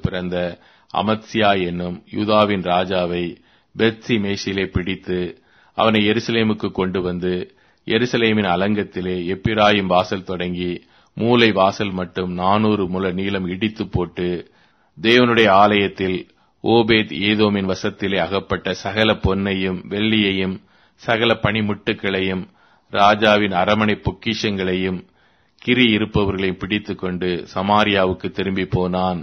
பிறந்த அமத்சியா என்னும் யூதாவின் ராஜாவை பெத்சி மேஷிலே பிடித்து அவனை எருசலேமுக்கு கொண்டு வந்து எருசலேமின் அலங்கத்திலே எப்பிராயும் வாசல் தொடங்கி மூலை வாசல் மட்டும் நானூறு முல நீளம் இடித்து போட்டு தேவனுடைய ஆலயத்தில் ஓபேத் ஏதோமின் வசத்திலே அகப்பட்ட சகல பொன்னையும் வெள்ளியையும் சகல பனிமுட்டுகளையும் ராஜாவின் அரமனை பொக்கிஷங்களையும் கிரி இருப்பவர்களையும் பிடித்துக்கொண்டு சமாரியாவுக்கு திரும்பி போனான்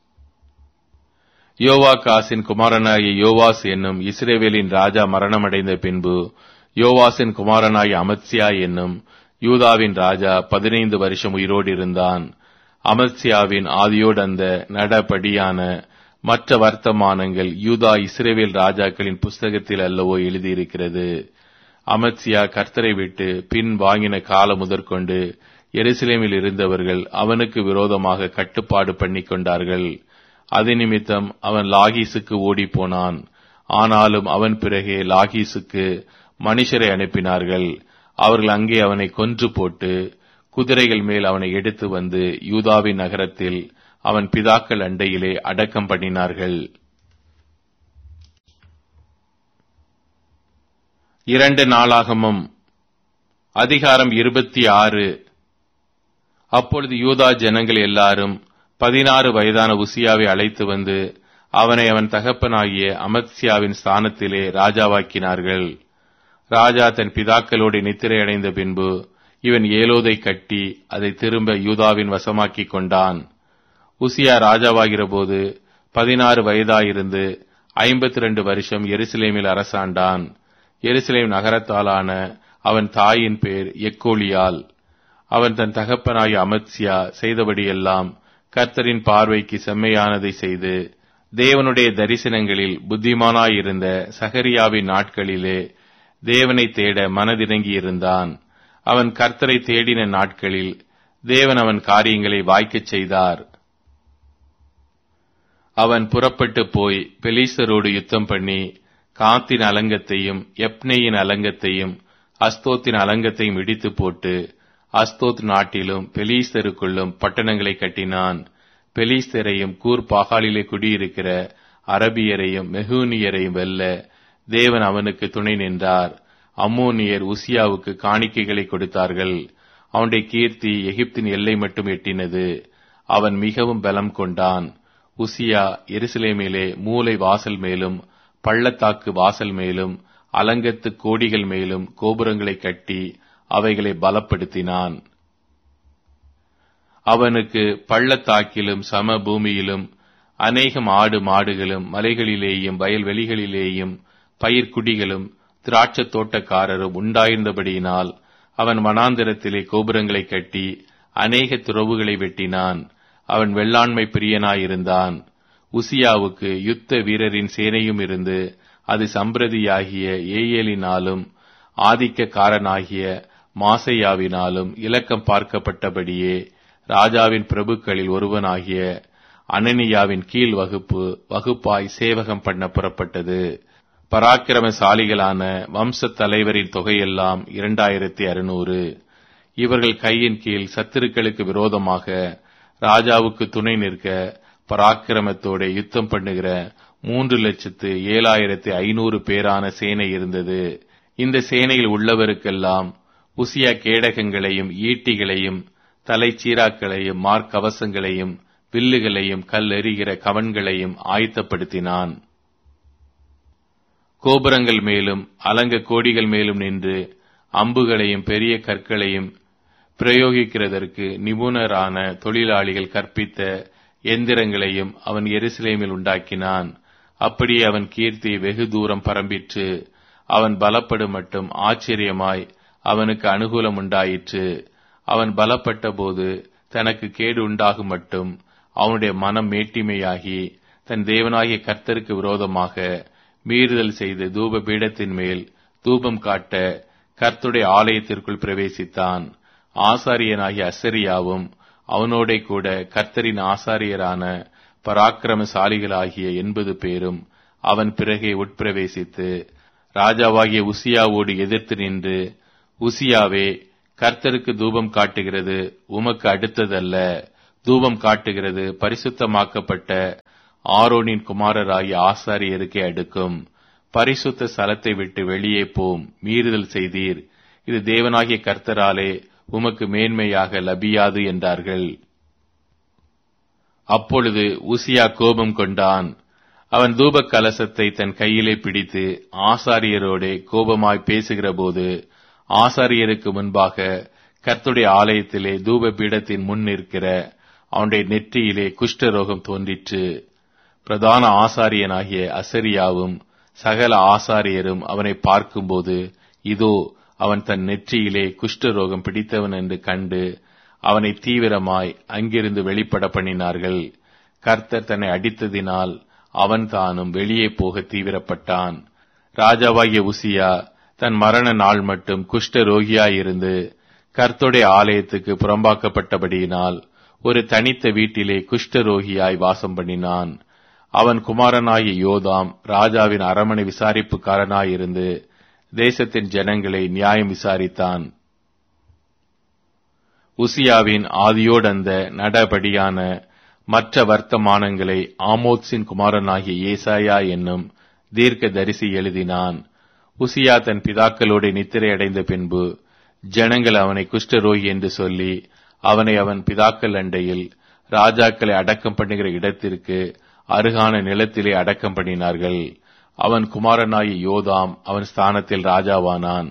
யோவாகாசின் குமாரனாகிய யோவாஸ் என்னும் இஸ்ரேவேலின் ராஜா மரணமடைந்த பின்பு யோவாசின் குமாரனாகிய அமத்சியா என்னும் யூதாவின் ராஜா பதினைந்து வருஷம் உயிரோடு இருந்தான் அமத்சியாவின் ஆதியோடு அந்த நடபடியான மற்ற வர்த்தமானங்கள் யூதா இஸ்ரேவேல் ராஜாக்களின் புஸ்தகத்தில் அல்லவோ எழுதியிருக்கிறது அமத்சியா கர்த்தரை விட்டு பின் வாங்கின காலம் முதற்கொண்டு எருசலேமில் இருந்தவர்கள் அவனுக்கு விரோதமாக கட்டுப்பாடு பண்ணிக் கொண்டார்கள் அது நிமித்தம் அவன் லாகீசுக்கு ஓடிப்போனான் ஆனாலும் அவன் பிறகே லாகீசுக்கு மனுஷரை அனுப்பினார்கள் அவர்கள் அங்கே அவனை கொன்று போட்டு குதிரைகள் மேல் அவனை எடுத்து வந்து யூதாவின் நகரத்தில் அவன் பிதாக்கள் அண்டையிலே அடக்கம் பண்ணினார்கள் இரண்டு நாளாகமும் அதிகாரம் இருபத்தி ஆறு அப்பொழுது யூதா ஜனங்கள் எல்லாரும் பதினாறு வயதான உசியாவை அழைத்து வந்து அவனை அவன் தகப்பனாகிய அமத்சியாவின் ஸ்தானத்திலே ராஜாவாக்கினார்கள் ராஜா தன் பிதாக்களோடு நித்திரை அடைந்த பின்பு இவன் ஏலோதை கட்டி அதை திரும்ப யூதாவின் வசமாக்கிக் கொண்டான் உசியா ராஜாவாகிற போது பதினாறு வயதாயிருந்து ஐம்பத்தி ரெண்டு வருஷம் எருசலேமில் அரசாண்டான் எருசலேம் நகரத்தாலான அவன் தாயின் பேர் எக்கோலியால் அவன் தன் தகப்பனாகிய அமத்சியா செய்தபடியெல்லாம் கர்த்தரின் பார்வைக்கு செம்மையானதை செய்து தேவனுடைய தரிசனங்களில் புத்திமானாயிருந்த சகரியாவின் நாட்களிலே தேவனை தேட மனதிறங்கியிருந்தான் அவன் கர்த்தரை தேடின நாட்களில் தேவன் அவன் காரியங்களை வாய்க்கச் செய்தார் அவன் புறப்பட்டு போய் பெலீசரோடு யுத்தம் பண்ணி காத்தின் அலங்கத்தையும் எப்னேயின் அலங்கத்தையும் அஸ்தோத்தின் அலங்கத்தையும் இடித்து போட்டு அஸ்தோத் நாட்டிலும் பெலீஸ்தருக்குள்ளும் பட்டணங்களை கட்டினான் பெலீஸ்தரையும் கூர் பாகாலிலே குடியிருக்கிற அரபியரையும் மெஹூனியரையும் வெல்ல தேவன் அவனுக்கு துணை நின்றார் அம்மோனியர் உசியாவுக்கு காணிக்கைகளை கொடுத்தார்கள் அவனுடைய கீர்த்தி எகிப்தின் எல்லை மட்டும் எட்டினது அவன் மிகவும் பலம் கொண்டான் உசியா எருசலேமிலே மூலை வாசல் மேலும் பள்ளத்தாக்கு வாசல் மேலும் அலங்கத்து கோடிகள் மேலும் கோபுரங்களை கட்டி அவைகளை பலப்படுத்தினான் அவனுக்கு பள்ளத்தாக்கிலும் சம பூமியிலும் அநேகம் ஆடு மாடுகளும் மலைகளிலேயும் வயல்வெளிகளிலேயும் பயிர்க்குடிகளும் திராட்சத் தோட்டக்காரரும் உண்டாயிருந்தபடியினால் அவன் வனாந்திரத்திலே கோபுரங்களை கட்டி அநேக துறவுகளை வெட்டினான் அவன் வெள்ளாண்மை பிரியனாயிருந்தான் உசியாவுக்கு யுத்த வீரரின் சேனையும் இருந்து அது சம்பிரதியாகிய ஏயலினாலும் ஆதிக்கக்காரனாகிய மாசையாவினாலும் இலக்கம் பார்க்கப்பட்டபடியே ராஜாவின் பிரபுக்களில் ஒருவனாகிய அனனியாவின் கீழ் வகுப்பு வகுப்பாய் சேவகம் பண்ண புறப்பட்டது பராக்கிரமசாலிகளான வம்சத் தலைவரின் தொகையெல்லாம் இரண்டாயிரத்தி அறுநூறு இவர்கள் கையின் கீழ் சத்துருக்களுக்கு விரோதமாக ராஜாவுக்கு துணை நிற்க பராக்கிரமத்தோட யுத்தம் பண்ணுகிற மூன்று லட்சத்து ஏழாயிரத்தி ஐநூறு பேரான சேனை இருந்தது இந்த சேனையில் உள்ளவருக்கெல்லாம் உசியா கேடகங்களையும் ஈட்டிகளையும் தலைச்சீராக்களையும் மார்க்கவசங்களையும் வில்லுகளையும் கல்லெறிகிற கவன்களையும் ஆயத்தப்படுத்தினான் கோபுரங்கள் மேலும் அலங்க கோடிகள் மேலும் நின்று அம்புகளையும் பெரிய கற்களையும் பிரயோகிக்கிறதற்கு நிபுணரான தொழிலாளிகள் கற்பித்த எந்திரங்களையும் அவன் எருசலேமில் உண்டாக்கினான் அப்படியே அவன் கீர்த்தி வெகு தூரம் பரம்பிற்று அவன் பலப்படும் மட்டும் ஆச்சரியமாய் அவனுக்கு அனுகூலம் உண்டாயிற்று அவன் பலப்பட்ட போது தனக்கு கேடு உண்டாகும் மட்டும் அவனுடைய மனம் மேட்டிமையாகி தன் தேவனாகிய கர்த்தருக்கு விரோதமாக மீறுதல் செய்து தூப பீடத்தின் மேல் தூபம் காட்ட கர்த்துடைய ஆலயத்திற்குள் பிரவேசித்தான் ஆசாரியனாகிய அசரியாவும் அவனோட கூட கர்த்தரின் ஆசாரியரான பராக்கிரமசாலிகளாகிய எண்பது பேரும் அவன் பிறகே உட்பிரவேசித்து ராஜாவாகிய உசியாவோடு எதிர்த்து நின்று உசியாவே கர்த்தருக்கு தூபம் காட்டுகிறது உமக்கு அடுத்ததல்ல தூபம் காட்டுகிறது பரிசுத்தமாக்கப்பட்ட ஆரோனின் குமாரராகிய ஆசாரியருக்கே அடுக்கும் பரிசுத்த ஸ்தலத்தை விட்டு வெளியே போம் மீறுதல் செய்தீர் இது தேவனாகிய கர்த்தராலே உமக்கு மேன்மையாக லபியாது என்றார்கள் அப்பொழுது உசியா கோபம் கொண்டான் அவன் தூப கலசத்தை தன் கையிலே பிடித்து ஆசாரியரோடே கோபமாய் பேசுகிற போது ஆசாரியருக்கு முன்பாக கர்த்துடைய ஆலயத்திலே தூப பீடத்தின் முன் நிற்கிற அவனுடைய நெற்றியிலே குஷ்டரோகம் தோன்றிற்று பிரதான ஆசாரியனாகிய அசரியாவும் சகல ஆசாரியரும் அவனை பார்க்கும்போது இதோ அவன் தன் நெற்றியிலே குஷ்டரோகம் பிடித்தவன் என்று கண்டு அவனை தீவிரமாய் அங்கிருந்து வெளிப்பட பண்ணினார்கள் கர்த்தர் தன்னை அடித்ததினால் அவன் தானும் வெளியே போக தீவிரப்பட்டான் ராஜாவாகிய உசியா தன் மரண நாள் மட்டும் குஷ்ட ரோகியாயிருந்து கர்த்தருடைய ஆலயத்துக்கு புறம்பாக்கப்பட்டபடியினால் ஒரு தனித்த வீட்டிலே குஷ்ட ரோகியாய் வாசம் பண்ணினான் அவன் குமாரனாகிய யோதாம் ராஜாவின் அரமனை விசாரிப்புக்காரனாயிருந்து தேசத்தின் ஜனங்களை நியாயம் விசாரித்தான் உசியாவின் ஆதியோடந்த நடபடியான மற்ற வர்த்தமானங்களை ஆமோத்ஸின் குமாரனாகிய ஏசாயா என்னும் தீர்க்க தரிசி எழுதினான் உசியா தன் பிதாக்களோடு நித்திரை அடைந்த பின்பு ஜனங்கள் அவனை குஷ்டரோகி என்று சொல்லி அவனை அவன் பிதாக்கள் அண்டையில் ராஜாக்களை அடக்கம் பண்ணுகிற இடத்திற்கு அருகான நிலத்திலே அடக்கம் பண்ணினார்கள் அவன் குமாரனாகிய யோதாம் அவன் ஸ்தானத்தில் ராஜாவானான்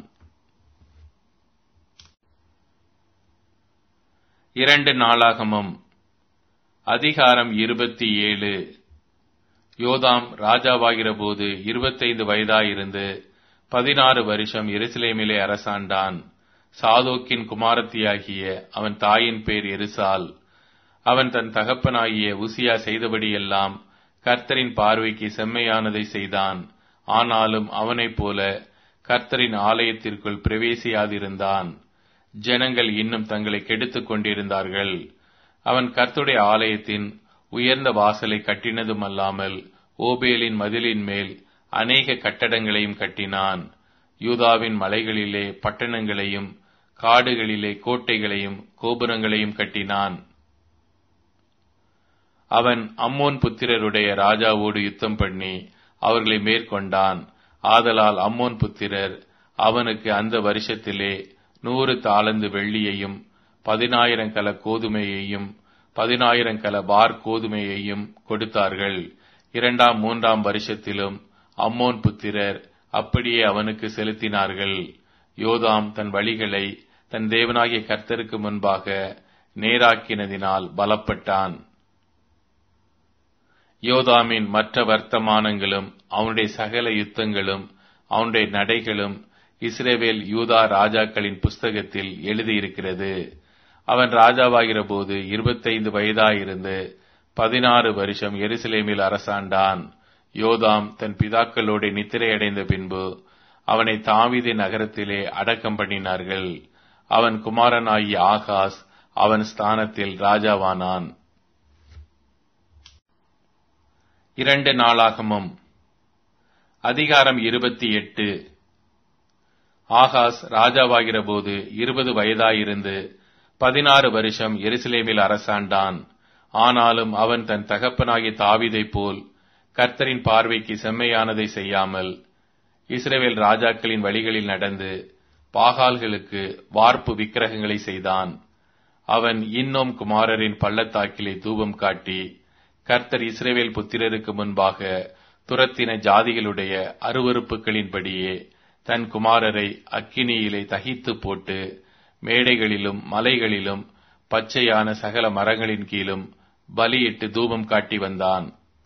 இரண்டு நாளாகமும் அதிகாரம் இருபத்தி ஏழு யோதாம் ராஜாவாகிற போது இருபத்தைந்து வயதாயிருந்து பதினாறு வருஷம் எருசலேமிலே அரசாண்டான் சாதோக்கின் குமாரத்தியாகிய அவன் தாயின் பேர் எருசால் அவன் தன் தகப்பனாகிய உசியா செய்தபடியெல்லாம் கர்த்தரின் பார்வைக்கு செம்மையானதை செய்தான் ஆனாலும் அவனைப் போல கர்த்தரின் ஆலயத்திற்குள் பிரவேசியாதிருந்தான் ஜனங்கள் இன்னும் தங்களை கெடுத்துக் கொண்டிருந்தார்கள் அவன் கர்த்துடைய ஆலயத்தின் உயர்ந்த வாசலை கட்டினதுமல்லாமல் ஓபேலின் மதிலின் மேல் அநேக கட்டடங்களையும் கட்டினான் யூதாவின் மலைகளிலே பட்டணங்களையும் காடுகளிலே கோட்டைகளையும் கோபுரங்களையும் கட்டினான் அவன் அம்மோன் புத்திரருடைய ராஜாவோடு யுத்தம் பண்ணி அவர்களை மேற்கொண்டான் ஆதலால் அம்மோன் புத்திரர் அவனுக்கு அந்த வருஷத்திலே நூறு தாளந்து வெள்ளியையும் பதினாயிரம் கல கோதுமையையும் பதினாயிரம் கல பார் கோதுமையையும் கொடுத்தார்கள் இரண்டாம் மூன்றாம் வருஷத்திலும் அம்மோன் புத்திரர் அப்படியே அவனுக்கு செலுத்தினார்கள் யோதாம் தன் வழிகளை தன் தேவனாகிய கர்த்தருக்கு முன்பாக நேராக்கினதினால் பலப்பட்டான் யோதாமின் மற்ற வர்த்தமானங்களும் அவனுடைய சகல யுத்தங்களும் அவனுடைய நடைகளும் இஸ்ரேவேல் யூதா ராஜாக்களின் புஸ்தகத்தில் எழுதியிருக்கிறது அவன் ராஜாவாகிற போது இருபத்தைந்து வயதாயிருந்து பதினாறு வருஷம் எருசலேமில் அரசாண்டான் யோதாம் தன் பிதாக்களோடு நித்திரையடைந்த பின்பு அவனை தாவிதி நகரத்திலே அடக்கம் பண்ணினார்கள் அவன் குமாரனாகிய ஆகாஸ் அவன் ஸ்தானத்தில் ராஜாவானான் இரண்டு நாளாகமும் அதிகாரம் இருபத்தி எட்டு ஆகாஸ் ராஜாவாகிற போது இருபது வயதாயிருந்து பதினாறு வருஷம் எருசலேமில் அரசாண்டான் ஆனாலும் அவன் தன் தகப்பனாகிய தாவிதைப் போல் கர்த்தரின் பார்வைக்கு செம்மையானதை செய்யாமல் இஸ்ரேவேல் ராஜாக்களின் வழிகளில் நடந்து பாகால்களுக்கு வார்ப்பு விக்கிரகங்களை செய்தான் அவன் இன்னும் குமாரரின் பள்ளத்தாக்கிலே தூபம் காட்டி கர்த்தர் இஸ்ரேவேல் புத்திரருக்கு முன்பாக துரத்தின ஜாதிகளுடைய அருவறுப்புகளின்படியே தன் குமாரரை அக்கினியிலே தகித்து போட்டு மேடைகளிலும் மலைகளிலும் பச்சையான சகல மரங்களின் கீழும் பலியிட்டு தூபம் காட்டி வந்தான்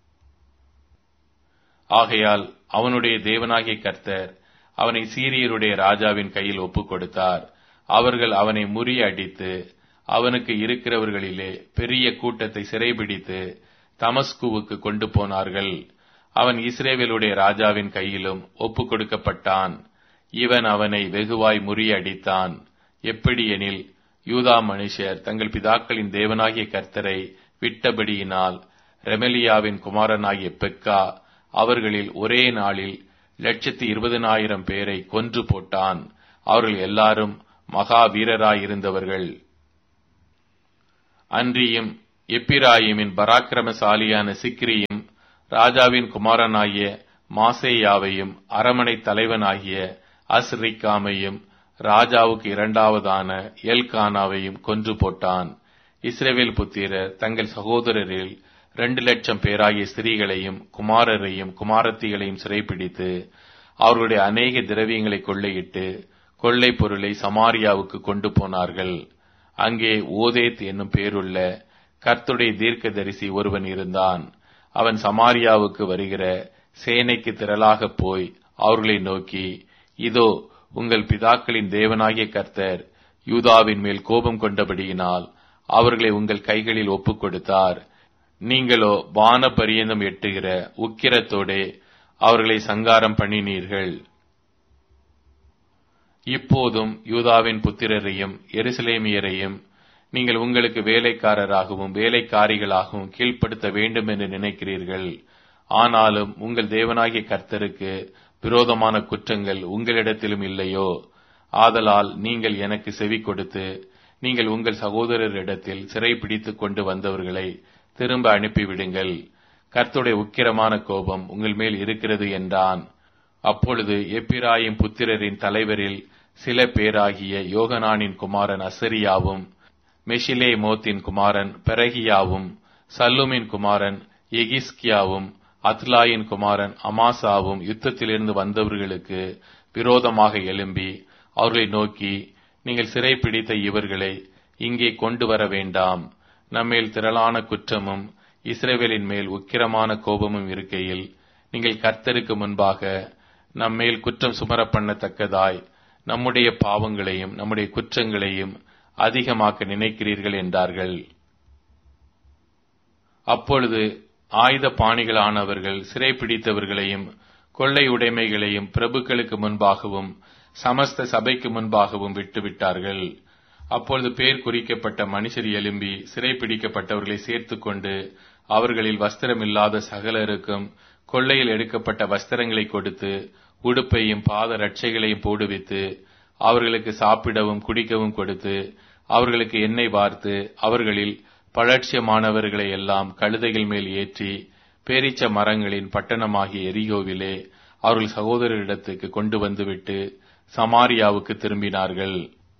ஆகையால் அவனுடைய தேவனாகிய கர்த்தர் அவனை சீரியருடைய ராஜாவின் கையில் ஒப்புக் கொடுத்தார் அவர்கள் அவனை முறியடித்து அவனுக்கு இருக்கிறவர்களிலே பெரிய கூட்டத்தை சிறைபிடித்து தமஸ்குவுக்கு கொண்டு போனார்கள் அவன் இஸ்ரேவேலுடைய ராஜாவின் கையிலும் ஒப்புக் கொடுக்கப்பட்டான் இவன் அவனை வெகுவாய் முறியடித்தான் எப்படியெனில் யூதா மனுஷர் தங்கள் பிதாக்களின் தேவனாகிய கர்த்தரை விட்டபடியினால் ரெமலியாவின் குமாரனாகிய பெக்கா அவர்களில் ஒரே நாளில் லட்சத்தி இருபதனாயிரம் பேரை கொன்று போட்டான் அவர்கள் எல்லாரும் மகா வீரராயிருந்தவர்கள் அன்றியும் எப்பிராயிமின் பராக்கிரமசாலியான சிக்ரியும் ராஜாவின் குமாரனாகிய மாசேயாவையும் அரமனை தலைவனாகிய அஸ்ரிக்காமையும் ராஜாவுக்கு இரண்டாவதான எல்கானாவையும் கொன்று போட்டான் இஸ்ரேவேல் புத்திரர் தங்கள் சகோதரரில் இரண்டு லட்சம் பேராகிய ஸ்திரீகளையும் குமாரரையும் குமாரத்திகளையும் சிறைப்பிடித்து அவர்களுடைய அநேக திரவியங்களை கொள்ளையிட்டு கொள்ளை பொருளை சமாரியாவுக்கு கொண்டு போனார்கள் அங்கே ஓதேத் என்னும் பேருள்ள கர்த்துடைய தீர்க்கதரிசி ஒருவன் இருந்தான் அவன் சமாரியாவுக்கு வருகிற சேனைக்கு திரளாக போய் அவர்களை நோக்கி இதோ உங்கள் பிதாக்களின் தேவனாகிய கர்த்தர் யூதாவின் மேல் கோபம் கொண்டபடியினால் அவர்களை உங்கள் கைகளில் ஒப்புக் கொடுத்தார் நீங்களோ வான பரியந்தம் எட்டுகிற உக்கிரத்தோடே அவர்களை சங்காரம் பண்ணினீர்கள் இப்போதும் யூதாவின் புத்திரரையும் எருசலேமியரையும் நீங்கள் உங்களுக்கு வேலைக்காரராகவும் வேலைக்காரிகளாகவும் கீழ்ப்படுத்த வேண்டும் என்று நினைக்கிறீர்கள் ஆனாலும் உங்கள் தேவனாகிய கர்த்தருக்கு விரோதமான குற்றங்கள் உங்களிடத்திலும் இல்லையோ ஆதலால் நீங்கள் எனக்கு செவி கொடுத்து நீங்கள் உங்கள் சகோதரரிடத்தில் சிறை பிடித்துக் கொண்டு வந்தவர்களை திரும்ப அனுப்பிவிடுங்கள் கர்த்துடைய உக்கிரமான கோபம் உங்கள் மேல் இருக்கிறது என்றான் அப்பொழுது எப்பிராயிம் புத்திரரின் தலைவரில் சில பேராகிய யோகனானின் குமாரன் அசரியாவும் மெஷிலே மோத்தின் குமாரன் பெரகியாவும் சல்லுமின் குமாரன் எகிஸ்கியாவும் அத்லாயின் குமாரன் அமாசாவும் யுத்தத்திலிருந்து வந்தவர்களுக்கு விரோதமாக எழும்பி அவர்களை நோக்கி நீங்கள் சிறைப்பிடித்த இவர்களை இங்கே கொண்டு வர வேண்டாம் நம்மேல் திரளான குற்றமும் இஸ்ரேவேலின் மேல் உக்கிரமான கோபமும் இருக்கையில் நீங்கள் கர்த்தருக்கு முன்பாக நம்மேல் குற்றம் சுமர பண்ணத்தக்கதாய் நம்முடைய பாவங்களையும் நம்முடைய குற்றங்களையும் அதிகமாக்க நினைக்கிறீர்கள் என்றார்கள் அப்பொழுது ஆயுத பாணிகளானவர்கள் சிறைப்பிடித்தவர்களையும் கொள்ளை உடைமைகளையும் பிரபுக்களுக்கு முன்பாகவும் சமஸ்த சபைக்கு முன்பாகவும் விட்டுவிட்டார்கள் அப்பொழுது பேர் குறிக்கப்பட்ட மனுஷர் எழும்பி சிறைப்பிடிக்கப்பட்டவர்களை சேர்த்துக்கொண்டு அவர்களில் வஸ்திரமில்லாத சகலருக்கும் கொள்ளையில் எடுக்கப்பட்ட வஸ்திரங்களை கொடுத்து உடுப்பையும் பாத ரட்சைகளையும் போடுவித்து அவர்களுக்கு சாப்பிடவும் குடிக்கவும் கொடுத்து அவர்களுக்கு எண்ணெய் வார்த்து அவர்களில் பழட்சியமானவர்களை எல்லாம் கழுதைகள் மேல் ஏற்றி பேரிச்ச மரங்களின் பட்டணமாகிய எரியோவிலே அவர்கள் சகோதரரிடத்துக்கு கொண்டு வந்துவிட்டு சமாரியாவுக்கு திரும்பினார்கள்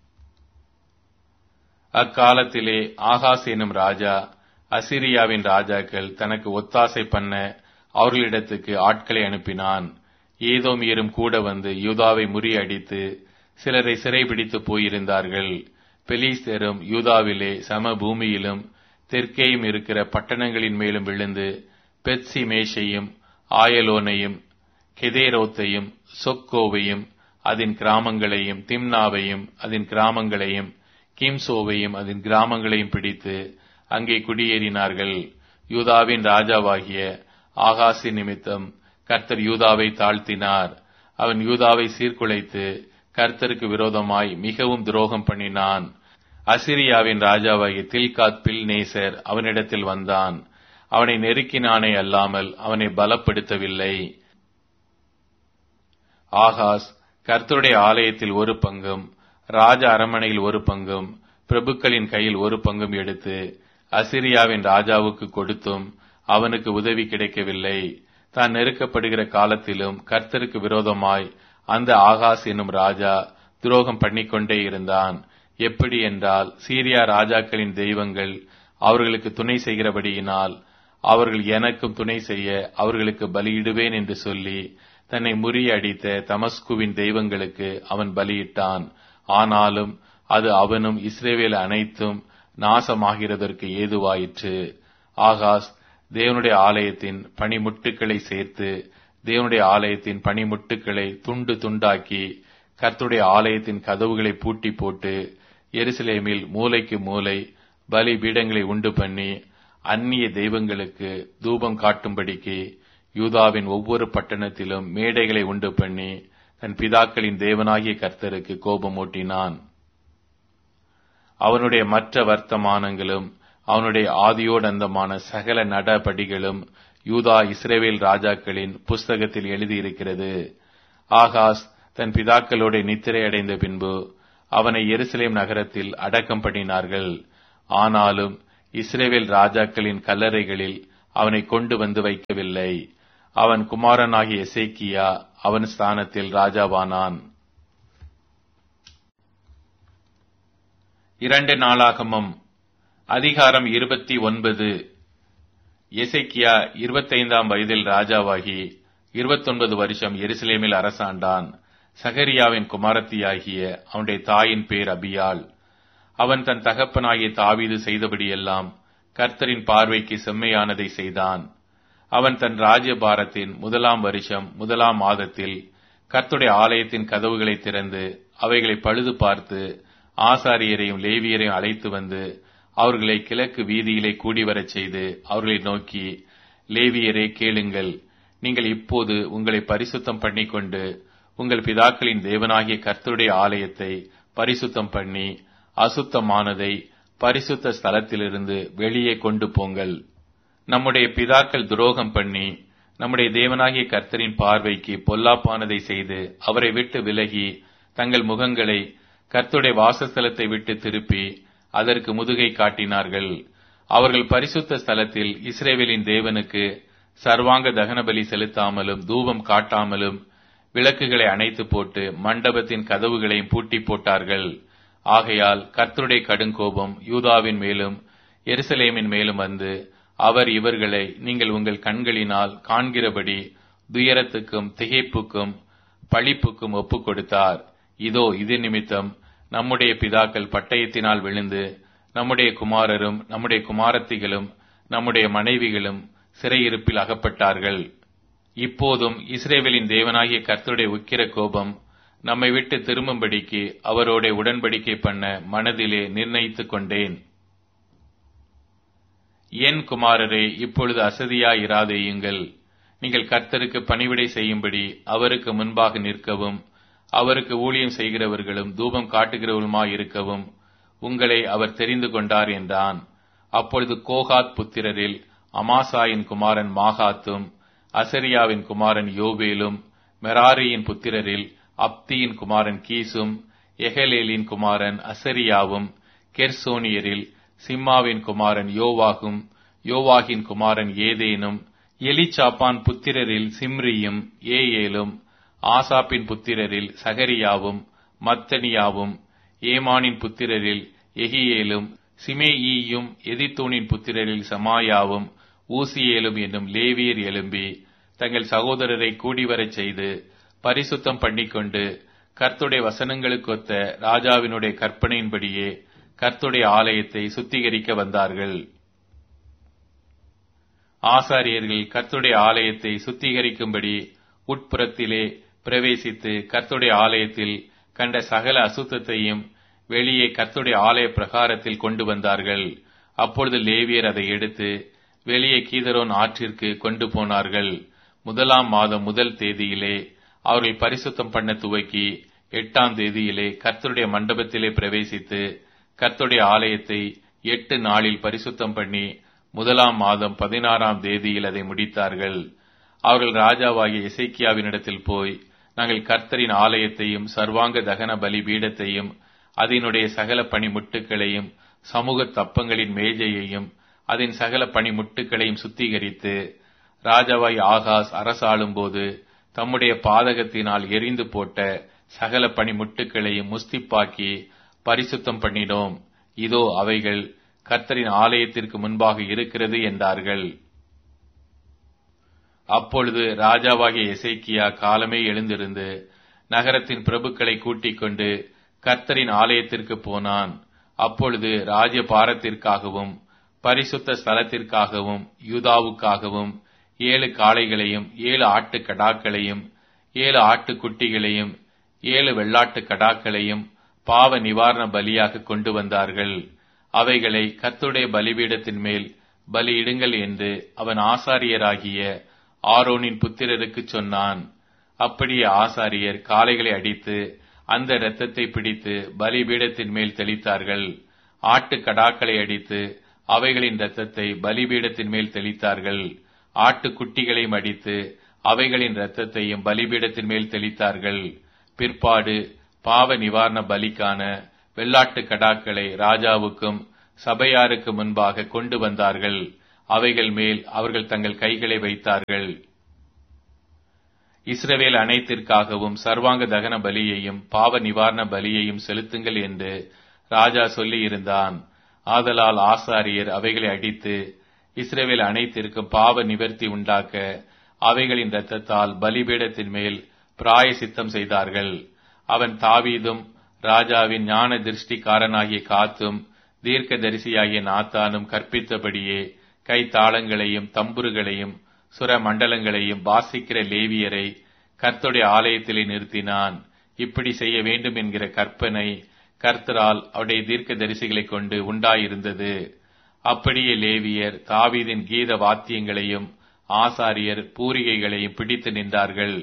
அக்காலத்திலே ஆகாஸ் எனும் ராஜா அசிரியாவின் ராஜாக்கள் தனக்கு ஒத்தாசை பண்ண அவர்களிடத்துக்கு ஆட்களை அனுப்பினான் ஏதோமியரும் கூட வந்து யூதாவை முறியடித்து சிலரை சிறைபிடித்து போயிருந்தார்கள் பெலிஸ்தரும் யூதாவிலே சம பூமியிலும் தெற்கேயும் இருக்கிற பட்டணங்களின் மேலும் விழுந்து பெட்சி மேஷையும் ஆயலோனையும் கெதேரோத்தையும் சொக்கோவையும் அதன் கிராமங்களையும் திம்னாவையும் அதன் கிராமங்களையும் கிம்சோவையும் அதன் கிராமங்களையும் பிடித்து அங்கே குடியேறினார்கள் யூதாவின் ராஜாவாகிய ஆகாசி நிமித்தம் கர்த்தர் யூதாவை தாழ்த்தினார் அவன் யூதாவை சீர்குலைத்து கர்த்தருக்கு விரோதமாய் மிகவும் துரோகம் பண்ணினான் அசிரியாவின் ராஜாவாகிய தில்காத் பில் நேசர் அவனிடத்தில் வந்தான் அவனை நெருக்கினானே அல்லாமல் அவனை பலப்படுத்தவில்லை ஆகாஸ் கர்த்தருடைய ஆலயத்தில் ஒரு பங்கும் ராஜ அரமனையில் ஒரு பங்கும் பிரபுக்களின் கையில் ஒரு பங்கும் எடுத்து அசிரியாவின் ராஜாவுக்கு கொடுத்தும் அவனுக்கு உதவி கிடைக்கவில்லை தான் நெருக்கப்படுகிற காலத்திலும் கர்த்தருக்கு விரோதமாய் அந்த ஆகாஸ் என்னும் ராஜா துரோகம் பண்ணிக்கொண்டே இருந்தான் எப்படி என்றால் சீரியா ராஜாக்களின் தெய்வங்கள் அவர்களுக்கு துணை செய்கிறபடியினால் அவர்கள் எனக்கும் துணை செய்ய அவர்களுக்கு பலியிடுவேன் என்று சொல்லி தன்னை முறியடித்த தமஸ்குவின் தெய்வங்களுக்கு அவன் பலியிட்டான் ஆனாலும் அது அவனும் இஸ்ரேவேல் அனைத்தும் நாசமாகிறதற்கு ஏதுவாயிற்று ஆகாஸ் தேவனுடைய ஆலயத்தின் பனிமுட்டுக்களை சேர்த்து தேவனுடைய ஆலயத்தின் பனிமுட்டுக்களை துண்டு துண்டாக்கி கர்த்துடைய ஆலயத்தின் கதவுகளை பூட்டி போட்டு எருசலேமில் மூலைக்கு மூலை பலி பீடங்களை உண்டு பண்ணி அந்நிய தெய்வங்களுக்கு தூபம் காட்டும்படிக்கு யூதாவின் ஒவ்வொரு பட்டணத்திலும் மேடைகளை உண்டு பண்ணி தன் பிதாக்களின் தேவனாகிய கர்த்தருக்கு கோபம் ஊட்டினான் அவனுடைய மற்ற வர்த்தமானங்களும் அவனுடைய ஆதியோடந்தமான சகல நடபடிகளும் யூதா இஸ்ரேவேல் ராஜாக்களின் புஸ்தகத்தில் எழுதியிருக்கிறது ஆகாஸ் தன் பிதாக்களோட நித்திரை அடைந்த பின்பு அவனை எருசலேம் நகரத்தில் அடக்கம் பண்ணினார்கள் ஆனாலும் இஸ்ரேவேல் ராஜாக்களின் கல்லறைகளில் அவனை கொண்டு வந்து வைக்கவில்லை அவன் குமாரனாகிய எசேக்கியா அவன் ஸ்தானத்தில் ராஜாவானான் இரண்டு நாளாகமம் அதிகாரம் இருபத்தி ஒன்பது எசேக்கியா இருபத்தைந்தாம் வயதில் ராஜாவாகி இருபத்தொன்பது வருஷம் எருசலேமில் அரசாண்டான் சகரியாவின் குமாரத்தியாகிய அவனுடைய தாயின் பேர் அபியாள் அவன் தன் தகப்பனாகிய தாவீது செய்தபடியெல்லாம் கர்த்தரின் பார்வைக்கு செம்மையானதை செய்தான் அவன் தன் ராஜ்யபாரத்தின் முதலாம் வருஷம் முதலாம் மாதத்தில் கர்த்துடைய ஆலயத்தின் கதவுகளை திறந்து அவைகளை பழுது பார்த்து ஆசாரியரையும் லேவியரையும் அழைத்து வந்து அவர்களை கிழக்கு வீதியிலே கூடி வரச் செய்து அவர்களை நோக்கி லேவியரே கேளுங்கள் நீங்கள் இப்போது உங்களை பரிசுத்தம் பண்ணிக்கொண்டு உங்கள் பிதாக்களின் தேவனாகிய கர்த்தருடைய ஆலயத்தை பரிசுத்தம் பண்ணி அசுத்தமானதை பரிசுத்த ஸ்தலத்திலிருந்து வெளியே கொண்டு போங்கள் நம்முடைய பிதாக்கள் துரோகம் பண்ணி நம்முடைய தேவனாகிய கர்த்தரின் பார்வைக்கு பொல்லாப்பானதை செய்து அவரை விட்டு விலகி தங்கள் முகங்களை கர்த்தருடைய வாசஸ்தலத்தை விட்டு திருப்பி அதற்கு முதுகை காட்டினார்கள் அவர்கள் பரிசுத்த ஸ்தலத்தில் இஸ்ரேவேலின் தேவனுக்கு சர்வாங்க தகனபலி செலுத்தாமலும் தூபம் காட்டாமலும் விளக்குகளை அணைத்து போட்டு மண்டபத்தின் கதவுகளையும் பூட்டி போட்டார்கள் ஆகையால் கர்த்தருடைய கடுங்கோபம் யூதாவின் மேலும் எருசலேமின் மேலும் வந்து அவர் இவர்களை நீங்கள் உங்கள் கண்களினால் காண்கிறபடி துயரத்துக்கும் திகைப்புக்கும் பழிப்புக்கும் ஒப்புக் கொடுத்தார் இதோ இது நிமித்தம் நம்முடைய பிதாக்கள் பட்டயத்தினால் விழுந்து நம்முடைய குமாரரும் நம்முடைய குமாரத்திகளும் நம்முடைய மனைவிகளும் சிறையிருப்பில் அகப்பட்டார்கள் இப்போதும் இஸ்ரேவேலின் தேவனாகிய கர்த்தருடைய உக்கிர கோபம் நம்மை விட்டு திரும்பும்படிக்கு அவரோட உடன்படிக்கை பண்ண மனதிலே நிர்ணயித்துக் கொண்டேன் என் குமாரரே இப்பொழுது அசதியாயிராதேயுங்கள் நீங்கள் கர்த்தருக்கு பணிவிடை செய்யும்படி அவருக்கு முன்பாக நிற்கவும் அவருக்கு ஊழியம் செய்கிறவர்களும் தூபம் காட்டுகிறவருமாய் இருக்கவும் உங்களை அவர் தெரிந்து கொண்டார் என்றான் அப்பொழுது கோகாத் புத்திரரில் அமாசாயின் குமாரன் மாகாத்தும் அசரியாவின் குமாரன் யோபேலும் மெராரியின் புத்திரரில் அப்தியின் குமாரன் கீசும் எஹலேலின் குமாரன் அசரியாவும் கெர்சோனியரில் சிம்மாவின் குமாரன் யோவாகும் யோவாகின் குமாரன் ஏதேனும் எலிச்சாப்பான் புத்திரரில் சிம்ரியும் ஏஏலும் ஆசாப்பின் புத்திரரில் சகரியாவும் மத்தனியாவும் ஏமானின் புத்திரரில் எகியேலும் சிமேயியும் எதித்தூனின் புத்திரரில் சமாயாவும் ஊசியேலும் என்னும் லேவியர் எழும்பி தங்கள் சகோதரரை கூடிவரச் செய்து பரிசுத்தம் பண்ணிக்கொண்டு கர்த்துடைய வசனங்களுக்கொத்த ராஜாவினுடைய கற்பனையின்படியே கர்த்துடைய ஆலயத்தை சுத்திகரிக்க வந்தார்கள் ஆசாரியர்கள் கர்த்துடைய ஆலயத்தை சுத்திகரிக்கும்படி உட்புறத்திலே பிரவேசித்து கர்த்துடைய ஆலயத்தில் கண்ட சகல அசுத்தத்தையும் வெளியே கர்த்துடைய ஆலய பிரகாரத்தில் கொண்டு வந்தார்கள் அப்பொழுது லேவியர் அதை எடுத்து வெளியே கீதரோன் ஆற்றிற்கு கொண்டு போனார்கள் முதலாம் மாதம் முதல் தேதியிலே அவர்கள் பரிசுத்தம் பண்ண துவக்கி எட்டாம் தேதியிலே கர்த்தருடைய மண்டபத்திலே பிரவேசித்து கர்த்தருடைய ஆலயத்தை எட்டு நாளில் பரிசுத்தம் பண்ணி முதலாம் மாதம் பதினாறாம் தேதியில் அதை முடித்தார்கள் அவர்கள் ராஜாவாகிய இசைக்கியாவினிடத்தில் போய் நாங்கள் கர்த்தரின் ஆலயத்தையும் சர்வாங்க தகன பலி பீடத்தையும் அதனுடைய சகல பணிமுட்டுகளையும் சமூக தப்பங்களின் மேஜையையும் அதன் சகல பணிமுட்டுகளையும் சுத்திகரித்து ராஜாவாய் ஆகாஸ் அரசாளும் போது தம்முடைய பாதகத்தினால் எரிந்து போட்ட சகல பணிமுட்டுகளையும் முஸ்திப்பாக்கி பரிசுத்தம் பண்ணினோம் இதோ அவைகள் கர்த்தரின் ஆலயத்திற்கு முன்பாக இருக்கிறது என்றார்கள் அப்பொழுது ராஜாவாகிய எசேக்கியா காலமே எழுந்திருந்து நகரத்தின் பிரபுக்களை கூட்டிக் கொண்டு கர்த்தரின் ஆலயத்திற்கு போனான் அப்பொழுது ராஜ்ய பாரத்திற்காகவும் பரிசுத்த ஸ்தலத்திற்காகவும் யூதாவுக்காகவும் ஏழு காளைகளையும் ஏழு ஆட்டு கடாக்களையும் ஏழு ஆட்டுக்குட்டிகளையும் ஏழு வெள்ளாட்டு கடாக்களையும் பாவ நிவாரண பலியாக கொண்டு வந்தார்கள் அவைகளை கர்த்தருடைய பலிபீடத்தின் மேல் பலியிடுங்கள் என்று அவன் ஆசாரியராகிய ஆரோனின் புத்திரருக்கு சொன்னான் அப்படியே ஆசாரியர் காளைகளை அடித்து அந்த இரத்தத்தை பிடித்து பலிபீடத்தின் மேல் தெளித்தார்கள் ஆட்டு கடாக்களை அடித்து அவைகளின் இரத்தத்தை பலிபீடத்தின் மேல் தெளித்தார்கள் ஆட்டுக்குட்டிகளையும் அடித்து அவைகளின் இரத்தத்தையும் பலிபீடத்தின் மேல் தெளித்தார்கள் பிற்பாடு பாவ நிவாரண பலிக்கான வெள்ளாட்டு கடாக்களை ராஜாவுக்கும் சபையாருக்கு முன்பாக கொண்டு வந்தார்கள் அவைகள் மேல் அவர்கள் தங்கள் கைகளை வைத்தார்கள் இஸ்ரவேல் அனைத்திற்காகவும் சர்வாங்க தகன பலியையும் பாவ நிவாரண பலியையும் செலுத்துங்கள் என்று ராஜா சொல்லியிருந்தான் ஆதலால் ஆசாரியர் அவைகளை அடித்து இஸ்ரவேல் அனைத்திற்கும் பாவ நிவர்த்தி உண்டாக்க அவைகளின் இரத்தத்தால் பலிபீடத்தின் மேல் பிராய சித்தம் செய்தார்கள் அவன் தாவீதும் ராஜாவின் ஞான திருஷ்டிக்காரனாகிய காத்தும் தீர்க்க தரிசியாகிய நாத்தானும் கற்பித்தபடியே கைத்தாளங்களையும் தம்புருகளையும் சுர மண்டலங்களையும் வாசிக்கிற லேவியரை கர்த்தருடைய ஆலயத்திலே நிறுத்தினான் இப்படி செய்ய வேண்டும் என்கிற கற்பனை கர்த்தரால் அவருடைய தீர்க்க தரிசிகளை கொண்டு உண்டாயிருந்தது அப்படியே லேவியர் தாவீதின் கீத வாத்தியங்களையும் ஆசாரியர் பூரிகைகளையும் பிடித்து நின்றார்கள்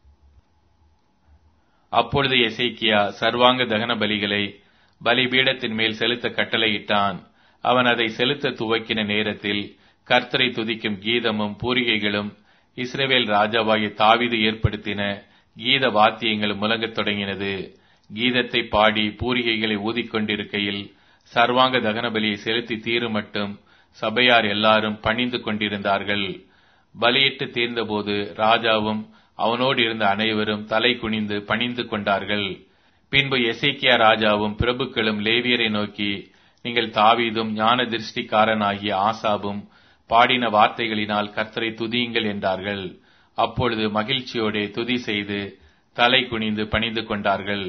அப்பொழுது எசேக்கியா சர்வாங்க தகன பலிகளை பலிபீடத்தின் மேல் செலுத்த கட்டளையிட்டான் அவன் அதை செலுத்த துவக்கின நேரத்தில் கர்த்தரை துதிக்கும் கீதமும் பூரிகைகளும் இஸ்ரேவேல் ராஜாவாகிய தாவிது ஏற்படுத்தின கீத வாத்தியங்களும் முழங்கத் தொடங்கினது கீதத்தை பாடி பூரிகைகளை ஊதிக்கொண்டிருக்கையில் சர்வாங்க தகன பலியை செலுத்தி தீரும் மட்டும் சபையார் எல்லாரும் பணிந்து கொண்டிருந்தார்கள் பலியிட்டு தீர்ந்தபோது ராஜாவும் அவனோடு இருந்த அனைவரும் தலை குனிந்து பணிந்து கொண்டார்கள் பின்பு எசேக்கியா ராஜாவும் பிரபுக்களும் லேவியரை நோக்கி நீங்கள் தாவீதும் ஞான திருஷ்டிக்காரனாகிய ஆசாபும் பாடின வார்த்தைகளினால் கர்த்தரை துதியுங்கள் என்றார்கள் அப்பொழுது மகிழ்ச்சியோടെ துதி செய்து தலை குனிந்து பணிந்து கொண்டார்கள்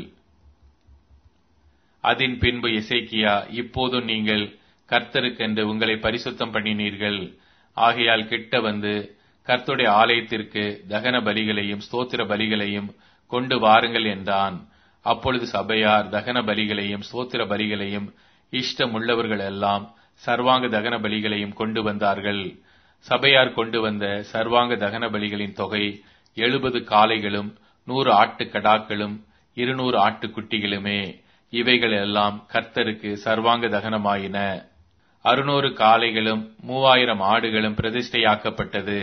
அதன் பின்பு எசேக்கியா இப்போதும் நீங்கள் கர்த்தருக்கென்று உங்களை பரிசுத்தம் பண்ணினீர்கள் ஆகையால் கிட்ட வந்து கர்த்துடைய ஆலயத்திற்கு தகன பலிகளையும் ஸ்தோத்திர பலிகளையும் கொண்டு வாருங்கள் என்றான் அப்பொழுது சபையார் தகன பலிகளையும் ஸ்தோத்திர பலிகளையும் இஷ்டமுள்ளவர்கள் எல்லாம் சர்வாங்க தகன பலிகளையும் கொண்டு வந்தார்கள் சபையார் கொண்டு வந்த சர்வாங்க தகன பலிகளின் தொகை எழுபது காளைகளும் நூறு ஆட்டுக்கடாக்களும் இருநூறு ஆட்டுக்குட்டிகளுமே இவைகள் எல்லாம் கர்த்தருக்கு சர்வாங்க தகனமாயின அறுநூறு காளைகளும் மூவாயிரம் ஆடுகளும் பிரதிஷ்டையாக்கப்பட்டது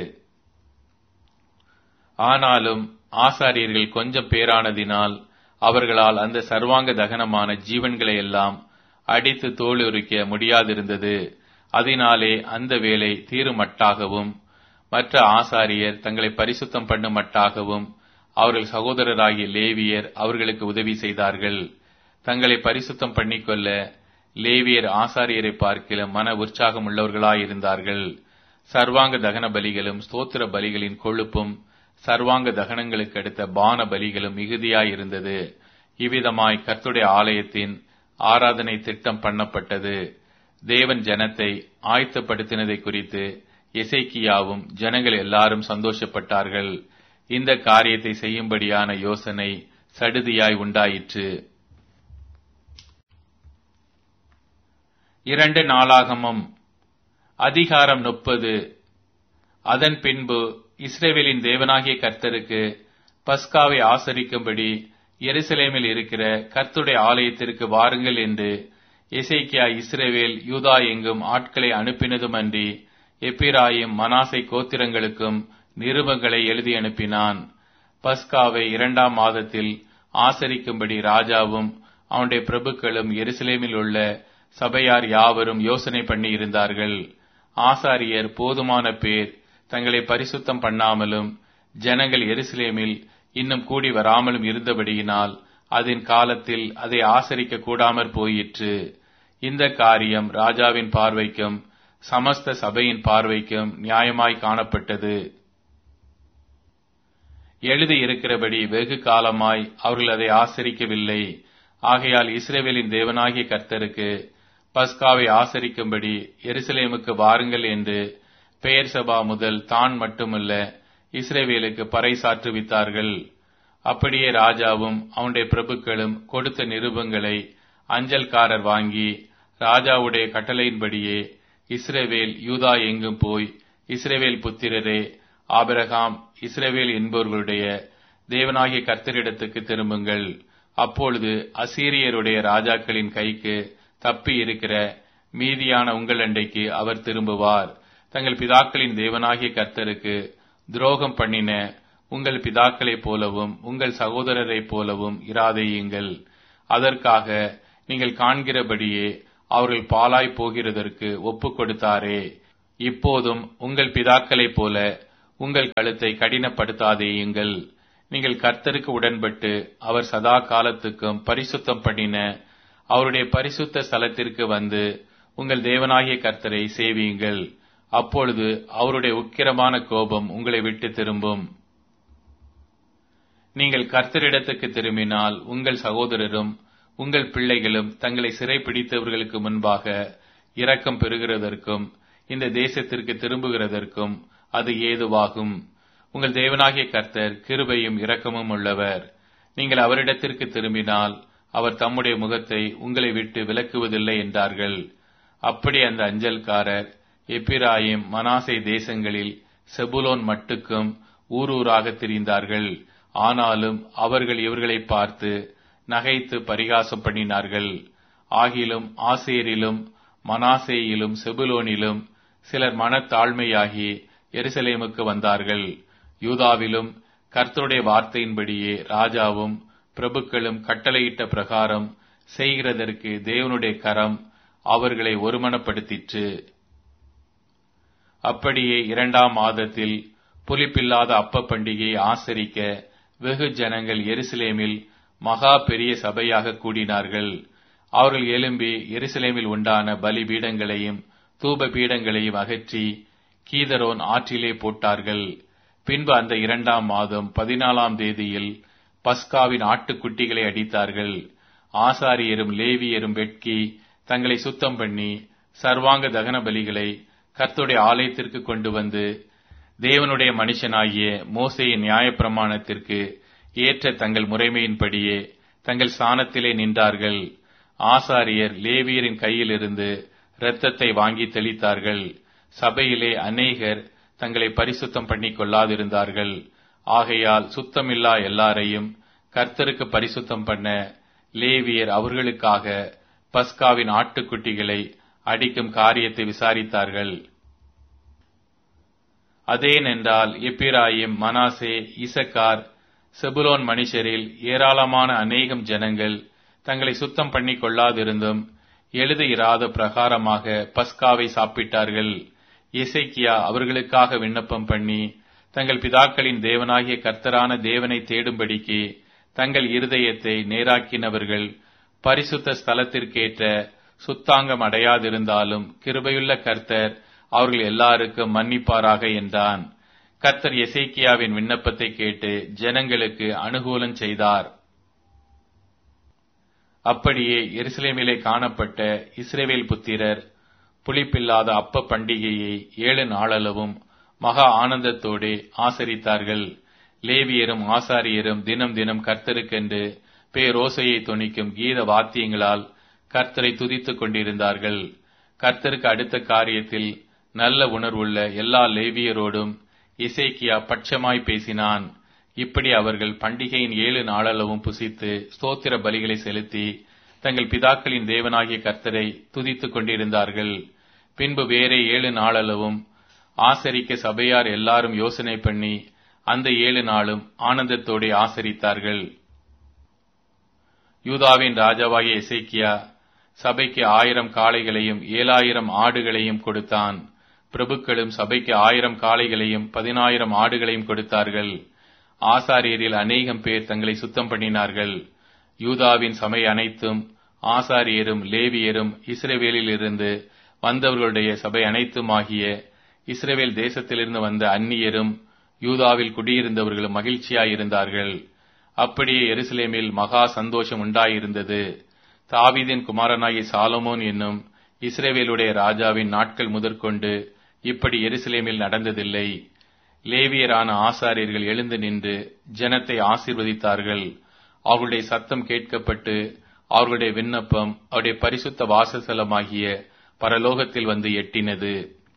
ஆனாலும் ஆசாரியர்கள் கொஞ்சம் பேரானதினால் அவர்களால் அந்த சர்வாங்க தகனமான ஜீவன்களை எல்லாம் அடித்து தோலுரிக்க முடியாதிருந்தது அதனாலே அந்த வேலை தீருமட்டாகவும் மற்ற ஆசாரியர் தங்களை பரிசுத்தம் பண்ணுமட்டாகவும் அவர்கள் சகோதரராகிய லேவியர் அவர்களுக்கு உதவி செய்தார்கள் தங்களை பரிசுத்தம் பண்ணிக்கொள்ள லேவியர் ஆசாரியரை பார்க்கில மன உற்சாகம் உள்ளவர்களாயிருந்தார்கள் சர்வாங்க தகன பலிகளும் ஸ்தோத்திர பலிகளின் கொழுப்பும் சர்வாங்க தகனங்களுக்கு அடுத்த பான பலிகளும் மிகுதியாயிருந்தது இவ்விதமாய் கர்த்துடைய ஆலயத்தின் ஆராதனை திட்டம் பண்ணப்பட்டது தேவன் ஜனத்தை ஆயத்தப்படுத்தினதை குறித்து எசைக்கியாவும் ஜனங்கள் எல்லாரும் சந்தோஷப்பட்டார்கள் இந்த காரியத்தை செய்யும்படியான யோசனை சடுதியாய் உண்டாயிற்று இரண்டு நாளாகமும் அதிகாரம் முப்பது அதன் பின்பு இஸ்ரேவேலின் தேவனாகிய கர்த்தருக்கு பஸ்காவை ஆசரிக்கும்படி எருசலேமில் இருக்கிற கர்த்துடைய ஆலயத்திற்கு வாருங்கள் என்று எசேக்கியா இஸ்ரேவேல் யூதா எங்கும் ஆட்களை அனுப்பினதுமன்றி எப்பிராயும் மனாசை கோத்திரங்களுக்கும் நிருபங்களை எழுதி அனுப்பினான் பஸ்காவை இரண்டாம் மாதத்தில் ஆசரிக்கும்படி ராஜாவும் அவனுடைய பிரபுக்களும் எருசலேமில் உள்ள சபையார் யாவரும் யோசனை பண்ணி இருந்தார்கள் ஆசாரியர் போதுமான பேர் தங்களை பரிசுத்தம் பண்ணாமலும் ஜனங்கள் எருசலேமில் இன்னும் கூடி வராமலும் இருந்தபடியினால் அதன் காலத்தில் அதை ஆசரிக்க கூடாமற் போயிற்று இந்த காரியம் ராஜாவின் பார்வைக்கும் சமஸ்த சபையின் பார்வைக்கும் நியாயமாய் காணப்பட்டது எழுதி இருக்கிறபடி வெகு காலமாய் அவர்கள் அதை ஆசரிக்கவில்லை ஆகையால் இஸ்ரேவேலின் தேவனாகிய கர்த்தருக்கு பஸ்காவை ஆசரிக்கும்படி எருசலேமுக்கு வாருங்கள் என்று பெயர் சபா முதல் தான் மட்டுமல்ல இஸ்ரேவேலுக்கு பறைசாற்றுவித்தார்கள் அப்படியே ராஜாவும் அவனுடைய பிரபுக்களும் கொடுத்த நிருபங்களை அஞ்சல்காரர் வாங்கி ராஜாவுடைய கட்டளையின்படியே இஸ்ரேவேல் யூதா எங்கும் போய் இஸ்ரேவேல் புத்திரரே ஆபிரகாம் இஸ்ரேவேல் என்பவர்களுடைய தேவனாகிய கர்த்தரிடத்துக்கு திரும்புங்கள் அப்பொழுது அசீரியருடைய ராஜாக்களின் கைக்கு தப்பி இருக்கிற மீதியான உங்கள் அண்டைக்கு அவர் திரும்புவார் தங்கள் பிதாக்களின் தேவனாகிய கர்த்தருக்கு துரோகம் பண்ணின உங்கள் பிதாக்களைப் போலவும் உங்கள் சகோதரரைப் போலவும் இராதேயுங்கள் அதற்காக நீங்கள் காண்கிறபடியே அவர்கள் பாலாய் போகிறதற்கு ஒப்பு கொடுத்தாரே இப்போதும் உங்கள் பிதாக்களைப் போல உங்கள் கழுத்தை கடினப்படுத்தாதேயுங்கள் நீங்கள் கர்த்தருக்கு உடன்பட்டு அவர் சதா காலத்துக்கும் பரிசுத்தம் பண்ணின அவருடைய பரிசுத்த ஸ்தலத்திற்கு வந்து உங்கள் தேவனாகிய கர்த்தரை சேவியுங்கள் அப்பொழுது அவருடைய உக்கிரமான கோபம் உங்களை விட்டு திரும்பும் நீங்கள் கர்த்தரிடத்துக்கு திரும்பினால் உங்கள் சகோதரரும் உங்கள் பிள்ளைகளும் தங்களை சிறைப்பிடித்தவர்களுக்கு முன்பாக இரக்கம் பெறுகிறதற்கும் இந்த தேசத்திற்கு திரும்புகிறதற்கும் அது ஏதுவாகும் உங்கள் தேவனாகிய கர்த்தர் கிருபையும் இரக்கமும் உள்ளவர் நீங்கள் அவரிடத்திற்கு திரும்பினால் அவர் தம்முடைய முகத்தை உங்களை விட்டு விலக்குவதில்லை என்றார்கள் அப்படி அந்த அஞ்சல்காரர் எப்பிராயிம் மனாசை தேசங்களில் செபுலோன் மட்டுக்கும் ஊர் ஊராக திரிந்தார்கள் ஆனாலும் அவர்கள் இவர்களை பார்த்து நகைத்து பரிகாசம் பண்ணினார்கள் ஆகிலும் ஆசேரிலும் மனாசேயிலும் செபுலோனிலும் சிலர் மனத்தாழ்மையாகி எருசலேமுக்கு வந்தார்கள் யூதாவிலும் கர்த்தருடைய வார்த்தையின்படியே ராஜாவும் பிரபுக்களும் கட்டளையிட்ட பிரகாரம் செய்கிறதற்கு தேவனுடைய கரம் அவர்களை ஒருமனப்படுத்திற்று அப்படியே இரண்டாம் மாதத்தில் புலிப்பில்லாத அப்ப பண்டிகையை ஆசரிக்க வெகு ஜனங்கள் எருசலேமில் மகா பெரிய சபையாக கூடினார்கள் அவர்கள் எழும்பி எருசலேமில் உண்டான பலி பீடங்களையும் தூப பீடங்களையும் அகற்றி கீதரோன் ஆற்றிலே போட்டார்கள் பின்பு அந்த இரண்டாம் மாதம் பதினாலாம் தேதியில் பஸ்காவின் ஆட்டுக்குட்டிகளை அடித்தார்கள் ஆசாரியரும் லேவியரும் வெட்கி தங்களை சுத்தம் பண்ணி சர்வாங்க தகன பலிகளை கர்த்துடைய ஆலயத்திற்கு கொண்டு வந்து தேவனுடைய மனுஷனாகிய மோசையின் நியாயப்பிரமாணத்திற்கு ஏற்ற தங்கள் முறைமையின்படியே தங்கள் சாணத்திலே நின்றார்கள் ஆசாரியர் லேவியரின் கையிலிருந்து இரத்தத்தை வாங்கி தெளித்தார்கள் சபையிலே அநேகர் தங்களை பரிசுத்தம் பண்ணிக் கொள்ளாதிருந்தார்கள் ஆகையால் சுத்தமில்லா எல்லாரையும் கர்த்தருக்கு பரிசுத்தம் பண்ண லேவியர் அவர்களுக்காக பஸ்காவின் ஆட்டுக்குட்டிகளை அடிக்கும் காரியத்தை விசாரித்தார்கள் அதேனென்றால் எப்பிராயிம் மனாசே இசக்கார் செபுலோன் மனுஷரில் ஏராளமான அநேகம் ஜனங்கள் தங்களை சுத்தம் பண்ணி கொள்ளாதிருந்தும் எழுத இராத பிரகாரமாக பஸ்காவை சாப்பிட்டார்கள் இசைக்கியா அவர்களுக்காக விண்ணப்பம் பண்ணி தங்கள் பிதாக்களின் தேவனாகிய கர்த்தரான தேவனை தேடும்படிக்கு தங்கள் இருதயத்தை நேராக்கினவர்கள் பரிசுத்த ஸ்தலத்திற்கேற்ற சுத்தாங்கம் அடையாதிருந்தாலும் கிருபையுள்ள கர்த்தர் அவர்கள் எல்லாருக்கும் மன்னிப்பாராக என்றான் கர்த்தர் எசேக்கியாவின் விண்ணப்பத்தை கேட்டு ஜனங்களுக்கு அனுகூலம் செய்தார் அப்படியே எருசலேமிலே காணப்பட்ட இஸ்ரேவேல் புத்திரர் புளிப்பில்லாத அப்ப பண்டிகையை ஏழு நாளளவும் மகா ஆனந்தத்தோடு ஆசரித்தார்கள் லேவியரும் ஆசாரியரும் தினம் தினம் கர்த்தருக்கென்று பேரோசையை தொனிக்கும் கீத வாத்தியங்களால் கர்த்தரை துதித்துக் கொண்டிருந்தார்கள் கர்த்தருக்கு அடுத்த காரியத்தில் நல்ல உணர்வுள்ள எல்லா லேவியரோடும் இசைக்கியா பட்சமாய் பேசினான் இப்படி அவர்கள் பண்டிகையின் ஏழு நாளளவும் புசித்து ஸ்தோத்திர பலிகளை செலுத்தி தங்கள் பிதாக்களின் தேவனாகிய கர்த்தரை துதித்துக் கொண்டிருந்தார்கள் பின்பு வேறே ஏழு நாளளவும் ஆசரிக்க சபையார் எல்லாரும் யோசனை பண்ணி அந்த ஏழு நாளும் ஆனந்தத்தோടെ ஆசரித்தார்கள் யூதாவின் ராஜாவாகிய எசேக்கியா சபைக்கு ஆயிரம் காளைகளையும் ஏழாயிரம் ஆடுகளையும் கொடுத்தான் பிரபுக்களும் சபைக்கு ஆயிரம் காளைகளையும் பதினாயிரம் ஆடுகளையும் கொடுத்தார்கள் ஆசாரியரில் அநேகம் பேர் தங்களை சுத்தம் பண்ணினார்கள் யூதாவின் சபை அனைத்தும் ஆசாரியரும் லேவியரும் இஸ்ரேவேலில் இருந்து வந்தவர்களுடைய சபை அனைத்துமாகிய இஸ்ரேவேல் தேசத்திலிருந்து வந்த அந்நியரும் யூதாவில் குடியிருந்தவர்களும் மகிழ்ச்சியாயிருந்தார்கள் அப்படியே எருசலேமில் மகா சந்தோஷம் உண்டாயிருந்தது தாவீதின் குமாரனாகிய சாலமோன் என்னும் இஸ்ரேவேலுடைய ராஜாவின் நாட்கள் முதற்கொண்டு இப்படி எருசலேமில் நடந்ததில்லை லேவியரான ஆசாரியர்கள் எழுந்து நின்று ஜனத்தை ஆசீர்வதித்தார்கள் அவர்களுடைய சத்தம் கேட்கப்பட்டு அவர்களுடைய விண்ணப்பம் அவருடைய பரிசுத்த வாசஸ்தலமாகிய பரலோகத்தில் வந்து எட்டினது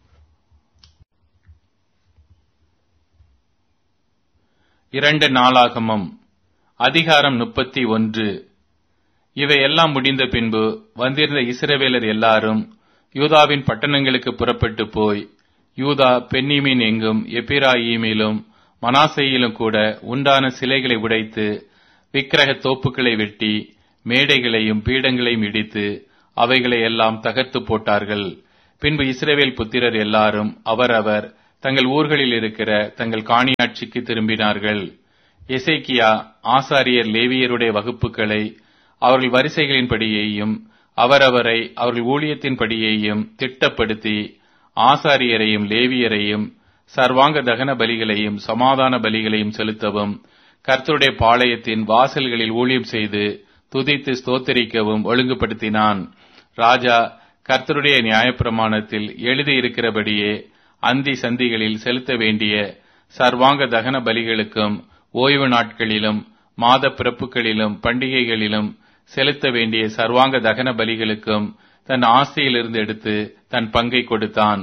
இரண்டு நாளாகமம் அதிகாரம் முப்பத்தி ஒன்று இவையெல்லாம் முடிந்த பின்பு வந்திருந்த இஸ்ரவேலர் எல்லாரும் யூதாவின் பட்டணங்களுக்கு புறப்பட்டு போய் யூதா பென்னிமீன் எங்கும் எப்பிராயீமிலும் மனாசையிலும் கூட உண்டான சிலைகளை உடைத்து விக்கிரக தோப்புக்களை வெட்டி மேடைகளையும் பீடங்களையும் இடித்து அவைகளை எல்லாம் தகர்த்து போட்டார்கள் பின்பு இஸ்ரவேல் புத்திரர் எல்லாரும் அவரவர் தங்கள் ஊர்களில் இருக்கிற தங்கள் காணியாட்சிக்கு திரும்பினார்கள் எசேக்கியா ஆசாரியர் லேவியருடைய வகுப்புகளை அவர்கள் வரிசைகளின்படியேயும் அவரவரை அவர்கள் ஊழியத்தின்படியேயும் திட்டப்படுத்தி ஆசாரியரையும் லேவியரையும் சர்வாங்க தகன பலிகளையும் சமாதான பலிகளையும் செலுத்தவும் கர்த்தருடைய பாளையத்தின் வாசல்களில் ஊழியம் செய்து துதித்து ஸ்தோத்தரிக்கவும் ஒழுங்குபடுத்தினான் ராஜா கர்த்தருடைய நியாயப்பிரமாணத்தில் எழுதியிருக்கிறபடியே அந்தி சந்திகளில் செலுத்த வேண்டிய சர்வாங்க தகன பலிகளுக்கும் ஓய்வு நாட்களிலும் மாத பிறப்புகளிலும் பண்டிகைகளிலும் செலுத்த வேண்டிய சர்வாங்க தகன பலிகளுக்கும் தன் ஆஸ்தியிலிருந்து எடுத்து தன் பங்கை கொடுத்தான்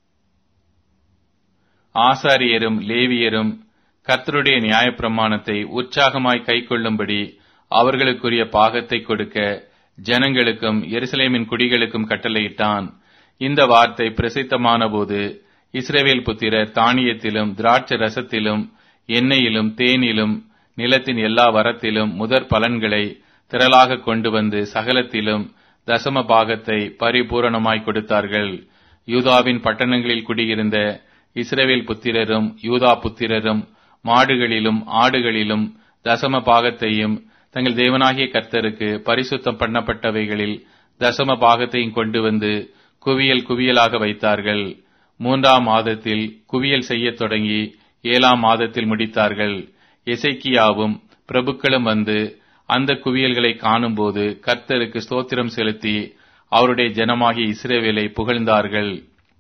ஆசாரியரும் லேவியரும் கர்த்தருடைய நியாயப்பிரமாணத்தை உற்சாகமாய் கைக்கொள்ளும்படி அவர்களுக்குரிய பாகத்தை கொடுக்க ஜனங்களுக்கும் எருசலேமின் குடிகளுக்கும் கட்டளையிட்டான் இந்த வார்த்தை பிரசித்தமான போது இஸ்ரேவேல் புத்திரர் தானியத்திலும் திராட்சை ரசத்திலும் எண்ணெயிலும் தேனிலும் நிலத்தின் எல்லா வரத்திலும் முதற் பலன்களை திரளாக கொண்டு வந்து சகலத்திலும் தசம பாகத்தை பரிபூரணமாய் கொடுத்தார்கள் யூதாவின் பட்டணங்களில் குடியிருந்த இஸ்ரேவேல் புத்திரரும் யூதா புத்திரரும் மாடுகளிலும் ஆடுகளிலும் தசம பாகத்தையும் தங்கள் தேவனாகிய கர்த்தருக்கு பரிசுத்தம் பண்ணப்பட்டவைகளில் தசம பாகத்தையும் கொண்டு வந்து குவியல் குவியலாக வைத்தார்கள் மூன்றாம் மாதத்தில் குவியல் செய்யத் தொடங்கி ஏழாம் மாதத்தில் முடித்தார்கள் எசைக்கியாவும் பிரபுக்களும் வந்து அந்த குவியல்களை காணும்போது கர்த்தருக்கு ஸ்தோத்திரம் செலுத்தி அவருடைய ஜனமாகிய இஸ்ரேவேலை புகழ்ந்தார்கள்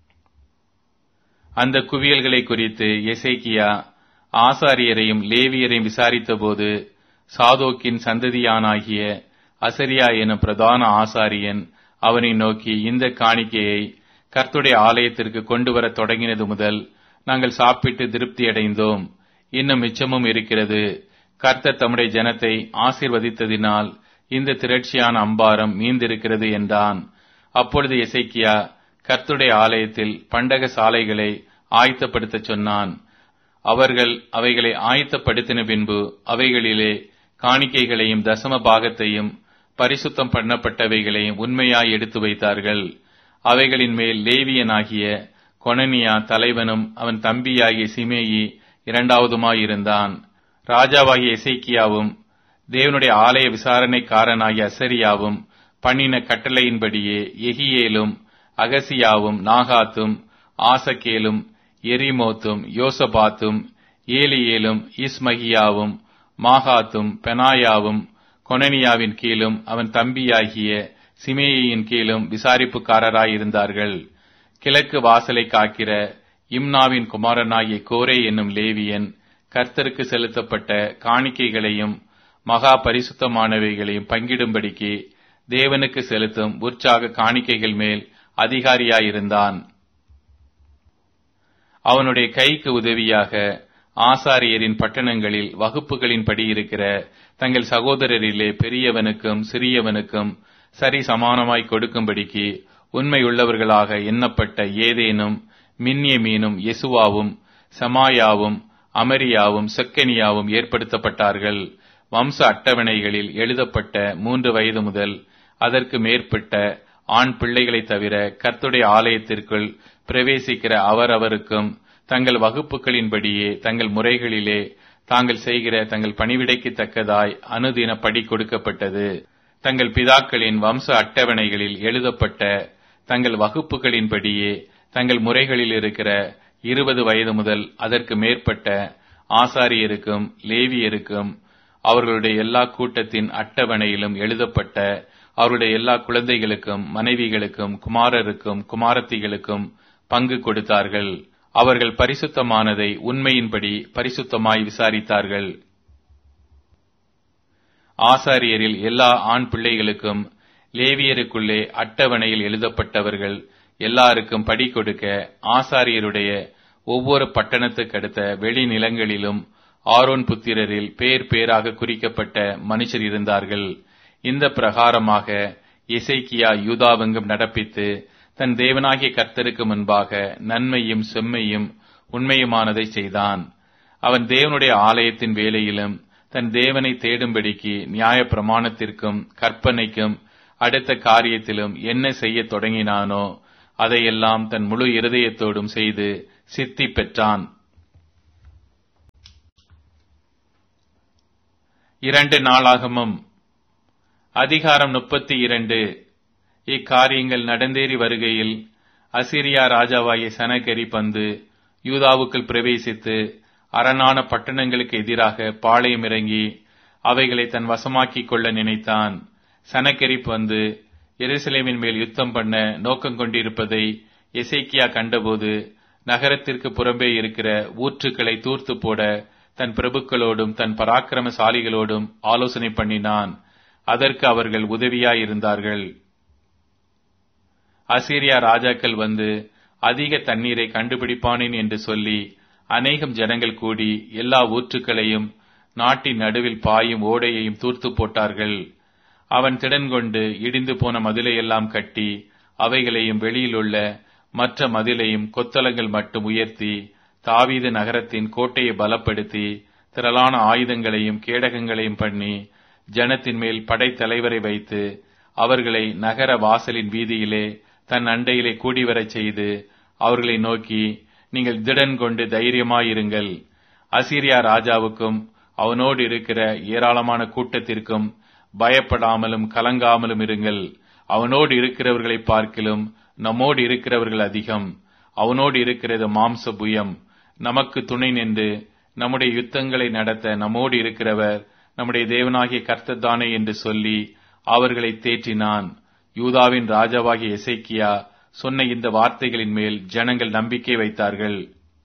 அந்த குவியல்களை குறித்து எசேக்கியா ஆசாரியரையும் லேவியரையும் விசாரித்தபோது சாதோக்கின் சந்ததியானாகிய அசரியா எனும் பிரதான ஆசாரியன் அவனை நோக்கி இந்த காணிக்கையை கர்த்துடைய ஆலயத்திற்கு கொண்டு வர தொடங்கினது முதல் நாங்கள் சாப்பிட்டு திருப்தியடைந்தோம் இன்னும் மிச்சமும் இருக்கிறது கர்த்தர் தம்முடைய ஜனத்தை ஆசீர்வதித்ததினால் இந்த திரட்சியான அம்பாரம் மீந்திருக்கிறது என்றான் அப்பொழுது எசைக்கியா கர்த்துடைய ஆலயத்தில் பண்டக சாலைகளை ஆயத்தப்படுத்த சொன்னான் அவர்கள் அவைகளை ஆயத்தப்படுத்தின பின்பு அவைகளிலே காணிக்கைகளையும் தசம பாகத்தையும் பரிசுத்தம் பண்ணப்பட்டவைகளையும் உண்மையாய் எடுத்து வைத்தார்கள் அவைகளின் மேல் லேவியனாகிய கொனனியா தலைவனும் அவன் தம்பியாகிய சிமேயி இரண்டாவதுமாயிருந்தான் ராஜாவாகிய எசைக்கியாவும் தேவனுடைய ஆலய விசாரணைக்காரனாகிய அசரியாவும் பண்ணின கட்டளையின்படியே எகியேலும் அகசியாவும் நாகாத்தும் ஆசகேலும் எரிமோத்தும் யோசபாத்தும் ஏலியேலும் இஸ்மகியாவும் மாகாத்தும் பெனாயாவும் கொனனியாவின் கீழும் அவன் தம்பியாகிய சிமேயின் கீழும் விசாரிப்புக்காரராயிருந்தார்கள் கிழக்கு வாசலை காக்கிற இம்னாவின் குமாரனாகிய கோரே என்னும் லேவியன் கர்த்தருக்கு செலுத்தப்பட்ட காணிக்கைகளையும் மகா பரிசுத்தமானவைகளையும் பங்கிடும்படிக்கு தேவனுக்கு செலுத்தும் உற்சாக காணிக்கைகள் மேல் அதிகாரியாயிருந்தான் அவனுடைய கைக்கு உதவியாக ஆசாரியரின் பட்டணங்களில் வகுப்புகளின்படி இருக்கிற தங்கள் சகோதரரிலே பெரியவனுக்கும் சிறியவனுக்கும் சரி சமானமாய் கொடுக்கும்படிக்கு உண்மையுள்ளவர்களாக எண்ணப்பட்ட ஏதேனும் மின்யமீனும் யெசுவாவும் சமாயாவும் அமரியாவும் செக்கனியாவும் ஏற்படுத்தப்பட்டார்கள் வம்ச அட்டவணைகளில் எழுதப்பட்ட மூன்று வயது முதல் அதற்கு மேற்பட்ட ஆண் பிள்ளைகளைத் தவிர கர்த்துடைய ஆலயத்திற்குள் பிரவேசிக்கிற அவரவருக்கும் தங்கள் வகுப்புகளின்படியே தங்கள் முறைகளிலே தாங்கள் செய்கிற தங்கள் பணிவிடைக்கு தக்கதாய் அனுதின படி கொடுக்கப்பட்டது தங்கள் பிதாக்களின் வம்ச அட்டவணைகளில் எழுதப்பட்ட தங்கள் வகுப்புகளின்படியே தங்கள் முறைகளில் இருக்கிற இருபது வயது முதல் அதற்கு மேற்பட்ட ஆசாரியருக்கும் லேவியருக்கும் அவர்களுடைய எல்லா கூட்டத்தின் அட்டவணையிலும் எழுதப்பட்ட அவருடைய எல்லா குழந்தைகளுக்கும் மனைவிகளுக்கும் குமாரருக்கும் குமாரத்திகளுக்கும் பங்கு கொடுத்தார்கள் அவர்கள் பரிசுத்தமானதை உண்மையின்படி பரிசுத்தமாய் விசாரித்தார்கள் ஆசாரியரில் எல்லா ஆண் பிள்ளைகளுக்கும் லேவியருக்குள்ளே அட்டவணையில் எழுதப்பட்டவர்கள் எல்லாருக்கும் படி கொடுக்க ஆசாரியருடைய ஒவ்வொரு பட்டணத்துக்கு அடுத்த வெளி நிலங்களிலும் ஆரோன் புத்திரரில் பேர் பேராக குறிக்கப்பட்ட மனுஷர் இருந்தார்கள் இந்த பிரகாரமாக இசைக்கியா யூதாவெங்கும் நடப்பித்து தன் தேவனாகிய கர்த்தருக்கு முன்பாக நன்மையும் செம்மையும் உண்மையுமானதை செய்தான் அவன் தேவனுடைய ஆலயத்தின் வேலையிலும் தன் தேவனை தேடும்படிக்கு நியாய பிரமாணத்திற்கும் கற்பனைக்கும் அடுத்த காரியத்திலும் என்ன செய்ய தொடங்கினானோ அதையெல்லாம் தன் முழு இருதயத்தோடும் செய்து சித்தி பெற்றான் இரண்டு நாளாகமும் அதிகாரம் முப்பத்தி இரண்டு இக்காரியங்கள் நடந்தேறி வருகையில் அசிரியா ராஜாவாகிய சனகரி பந்து யூதாவுக்குள் பிரவேசித்து அரணான பட்டணங்களுக்கு எதிராக பாளையம் இறங்கி அவைகளை தன் வசமாக்கிக் கொள்ள நினைத்தான் சனகரிப் வந்து எருசலேமின் மேல் யுத்தம் பண்ண நோக்கம் கொண்டிருப்பதை எசேக்கியா கண்டபோது நகரத்திற்கு புறம்பே இருக்கிற ஊற்றுக்களை தூர்த்து போட தன் பிரபுக்களோடும் தன் பராக்கிரமசாலிகளோடும் ஆலோசனை பண்ணினான் அதற்கு அவர்கள் உதவியாயிருந்தார்கள் அசீரியா ராஜாக்கள் வந்து அதிக தண்ணீரை கண்டுபிடிப்பானேன் என்று சொல்லி அநேகம் ஜனங்கள் கூடி எல்லா ஊற்றுக்களையும் நாட்டின் நடுவில் பாயும் ஓடையையும் தூர்த்து போட்டார்கள் அவன் திடன் கொண்டு இடிந்து போன மதிலையெல்லாம் கட்டி அவைகளையும் வெளியிலுள்ள மற்ற மதிலையும் கொத்தளங்கள் மட்டும் உயர்த்தி தாவீது நகரத்தின் கோட்டையை பலப்படுத்தி திரளான ஆயுதங்களையும் கேடகங்களையும் பண்ணி ஜனத்தின் மேல் படைத்தலைவரை வைத்து அவர்களை நகர வாசலின் வீதியிலே தன் அண்டையிலே கூடிவரச் செய்து அவர்களை நோக்கி நீங்கள் திடன் கொண்டு தைரியமாயிருங்கள் அசீரியா ராஜாவுக்கும் அவனோடு இருக்கிற ஏராளமான கூட்டத்திற்கும் பயப்படாமலும் கலங்காமலும் இருங்கள் அவனோடு இருக்கிறவர்களை பார்க்கிலும் நம்மோடு இருக்கிறவர்கள் அதிகம் அவனோடு இருக்கிறது மாம்ச புயம் நமக்கு துணை நின்று நம்முடைய யுத்தங்களை நடத்த நம்மோடு இருக்கிறவர் நம்முடைய தேவனாகிய கர்த்தத்தானே என்று சொல்லி அவர்களை தேற்றினான் யூதாவின் ராஜாவாகிய எசைக்கியா சொன்ன இந்த வார்த்தைகளின் மேல் ஜனங்கள் நம்பிக்கை வைத்தார்கள்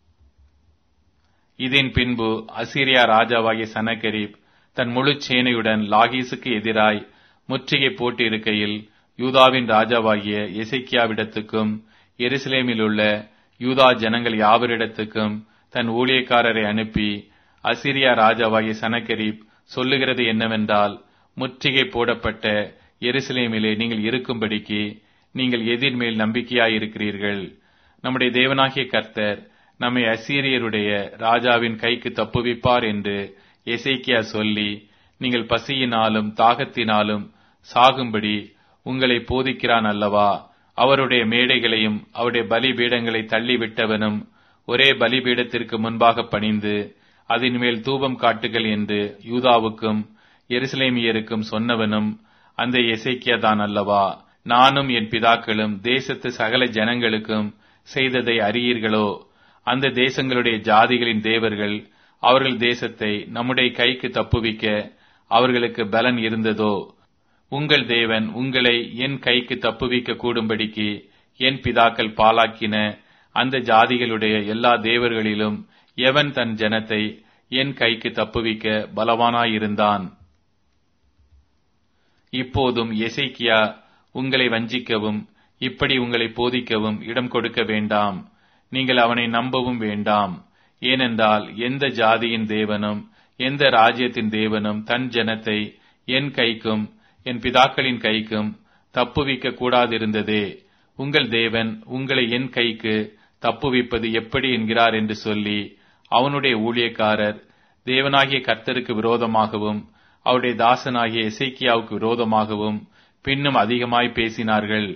இதன் பின்பு அசீரியா ராஜாவாகிய சனகரிப் தன் முழு சேனையுடன் லாகீசுக்கு எதிராய் முற்றுகை போட்டு இருக்கையில் யூதாவின் ராஜாவாகிய எசைக்கியாவிடத்துக்கும் எருசலேமில் உள்ள யூதா ஜனங்கள் யாவரிடத்துக்கும் தன் ஊழியக்காரரை அனுப்பி அசிரியா ராஜாவாகிய சனகரிப் சொல்லுகிறது என்னவென்றால் முற்றுகை போடப்பட்ட எருசலேமிலே நீங்கள் இருக்கும்படிக்கு நீங்கள் எதிர்மேல் நம்பிக்கையாயிருக்கிறீர்கள் நம்முடைய தேவனாகிய கர்த்தர் நம்மை அசீரியருடைய ராஜாவின் கைக்கு தப்புவிப்பார் என்று எசேக்கியா சொல்லி நீங்கள் பசியினாலும் தாகத்தினாலும் சாகும்படி உங்களை போதிக்கிறான் அல்லவா அவருடைய மேடைகளையும் அவருடைய பலிபீடங்களை தள்ளிவிட்டவனும் ஒரே பலிபீடத்திற்கு முன்பாக பணிந்து அதன் மேல் தூபம் காட்டுகள் என்று யூதாவுக்கும் எருசலேமியருக்கும் சொன்னவனும் அந்த எசேக்கியா தான் அல்லவா நானும் என் பிதாக்களும் தேசத்து சகல ஜனங்களுக்கும் செய்ததை அறியீர்களோ அந்த தேசங்களுடைய ஜாதிகளின் தேவர்கள் அவர்கள் தேசத்தை நம்முடைய கைக்கு தப்புவிக்க அவர்களுக்கு பலன் இருந்ததோ உங்கள் தேவன் உங்களை என் கைக்கு தப்புவிக்க கூடும்படிக்கு என் பிதாக்கள் பாலாக்கின அந்த ஜாதிகளுடைய எல்லா தேவர்களிலும் எவன் தன் ஜனத்தை என் கைக்கு தப்புவிக்க பலவானாயிருந்தான் இப்போதும் எசைக்கியா உங்களை வஞ்சிக்கவும் இப்படி உங்களை போதிக்கவும் இடம் கொடுக்க வேண்டாம் நீங்கள் அவனை நம்பவும் வேண்டாம் ஏனென்றால் எந்த ஜாதியின் தேவனும் எந்த ராஜ்யத்தின் தேவனும் தன் ஜனத்தை என் கைக்கும் என் பிதாக்களின் கைக்கும் தப்புவிக்க கூடாதிருந்ததே உங்கள் தேவன் உங்களை என் கைக்கு தப்புவிப்பது எப்படி என்கிறார் என்று சொல்லி அவனுடைய ஊழியக்காரர் தேவனாகிய கர்த்தருக்கு விரோதமாகவும் அவருடைய தாசனாகிய எசைக்கியாவுக்கு விரோதமாகவும் பின்னும் அதிகமாய் பேசினார்கள்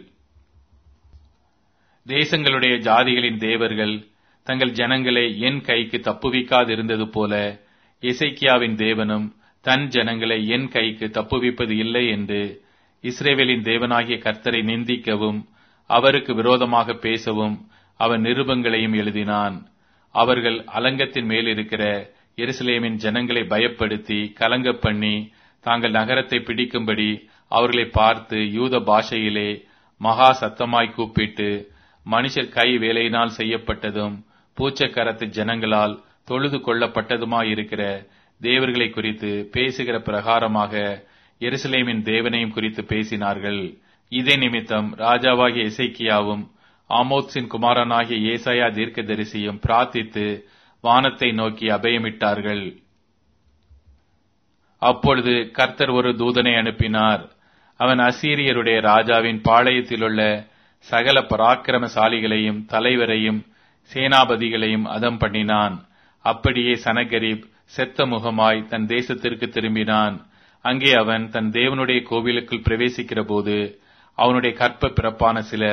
தேசங்களுடைய ஜாதிகளின் தேவர்கள் தங்கள் ஜனங்களை என் கைக்கு தப்புவிக்காதிருந்தது போல இசைக்கியாவின் தேவனும் தன் ஜனங்களை என் கைக்கு தப்புவிப்பது இல்லை என்று இஸ்ரேவேலின் தேவனாகிய கர்த்தரை நிந்திக்கவும் அவருக்கு விரோதமாக பேசவும் அவன் நிருபங்களையும் எழுதினான் அவர்கள் அலங்கத்தின் மேல் இருக்கிற எருசலேமின் ஜனங்களை பயப்படுத்தி கலங்க பண்ணி தாங்கள் நகரத்தை பிடிக்கும்படி அவர்களை பார்த்து யூத பாஷையிலே மகா சத்தமாய் கூப்பிட்டு மனுஷர் கை வேலையினால் செய்யப்பட்டதும் பூச்சக்கரத்து ஜனங்களால் தொழுது கொள்ளப்பட்டதுமாயிருக்கிற தேவர்களை குறித்து பேசுகிற பிரகாரமாக எருசலேமின் தேவனையும் குறித்து பேசினார்கள் இதே நிமித்தம் ராஜாவாகிய இசைக்கியாவும் ஆமோத்ஸின் குமாரனாகிய ஏசாயா தீர்க்கதரிசியும் பிரார்த்தித்து வானத்தை நோக்கி அபயமிட்டார்கள் அப்பொழுது கர்த்தர் ஒரு தூதனை அனுப்பினார் அவன் அசீரியருடைய ராஜாவின் பாளையத்திலுள்ள சகல பராக்கிரமசாலிகளையும் தலைவரையும் சேனாபதிகளையும் அதம் பண்ணினான் அப்படியே சனகரிப் செத்த முகமாய் தன் தேசத்திற்கு திரும்பினான் அங்கே அவன் தன் தேவனுடைய கோவிலுக்குள் பிரவேசிக்கிற போது அவனுடைய கற்ப பிறப்பான சிலர்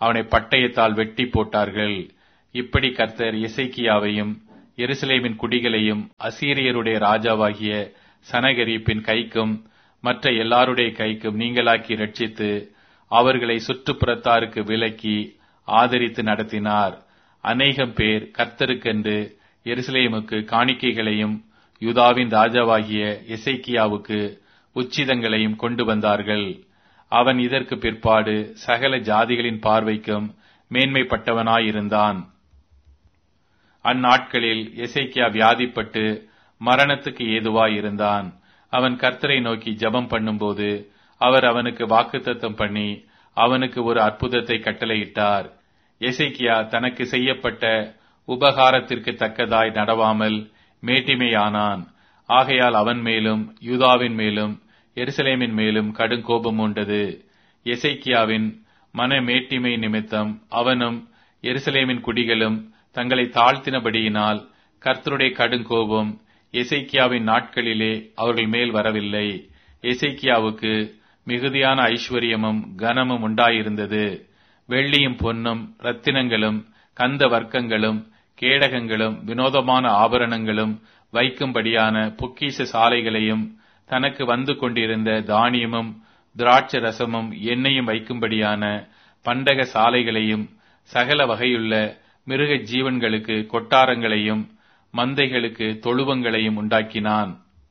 அவனை பட்டயத்தால் வெட்டி போட்டார்கள் இப்படி கர்த்தர் இசைக்கியாவையும் எருசலேமின் குடிகளையும் அசீரியருடைய ராஜாவாகிய சனகரிப்பின் கைக்கும் மற்ற எல்லாருடைய கைக்கும் நீங்களாக்கி ரட்சித்து அவர்களை சுற்றுப்புறத்தாருக்கு விலக்கி ஆதரித்து நடத்தினார் அநேகம் பேர் கர்த்தருக்கென்று எருசலேமுக்கு காணிக்கைகளையும் யூதாவின் ராஜாவாகிய எசைக்கியாவுக்கு உச்சிதங்களையும் கொண்டு வந்தார்கள் அவன் இதற்கு பிற்பாடு சகல ஜாதிகளின் பார்வைக்கும் மேன்மைப்பட்டவனாயிருந்தான் அந்நாட்களில் எசைக்கியா வியாதிப்பட்டு மரணத்துக்கு ஏதுவாயிருந்தான் அவன் கர்த்தரை நோக்கி ஜெபம் பண்ணும்போது அவர் அவனுக்கு வாக்குத்தத்தம் பண்ணி அவனுக்கு ஒரு அற்புதத்தை கட்டளையிட்டார் எசைக்கியா தனக்கு செய்யப்பட்ட உபகாரத்திற்கு தக்கதாய் நடவாமல் மேட்டிமையானான் ஆகையால் அவன் மேலும் யூதாவின் மேலும் எருசலேமின் மேலும் கடும் கோபம் உண்டது எசைக்கியாவின் மன மேட்டிமை நிமித்தம் அவனும் எருசலேமின் குடிகளும் தங்களை தாழ்த்தினபடியினால் கர்த்தருடைய கடுங்கோபம் எசைக்கியாவின் நாட்களிலே அவர்கள் மேல் வரவில்லை எசைக்கியாவுக்கு மிகுதியான ஐஸ்வர்யமும் கனமும் உண்டாயிருந்தது வெள்ளியும் பொன்னும் ரத்தினங்களும் கந்த வர்க்கங்களும் கேடகங்களும் வினோதமான ஆபரணங்களும் வைக்கும்படியான பொக்கிஷ சாலைகளையும் தனக்கு வந்து கொண்டிருந்த தானியமும் திராட்ச ரசமும் எண்ணெயும் வைக்கும்படியான பண்டக சாலைகளையும் சகல வகையுள்ள மிருக ஜீவன்களுக்கு கொட்டாரங்களையும் மந்தைகளுக்கு தொழுவங்களையும் உண்டாக்கினான்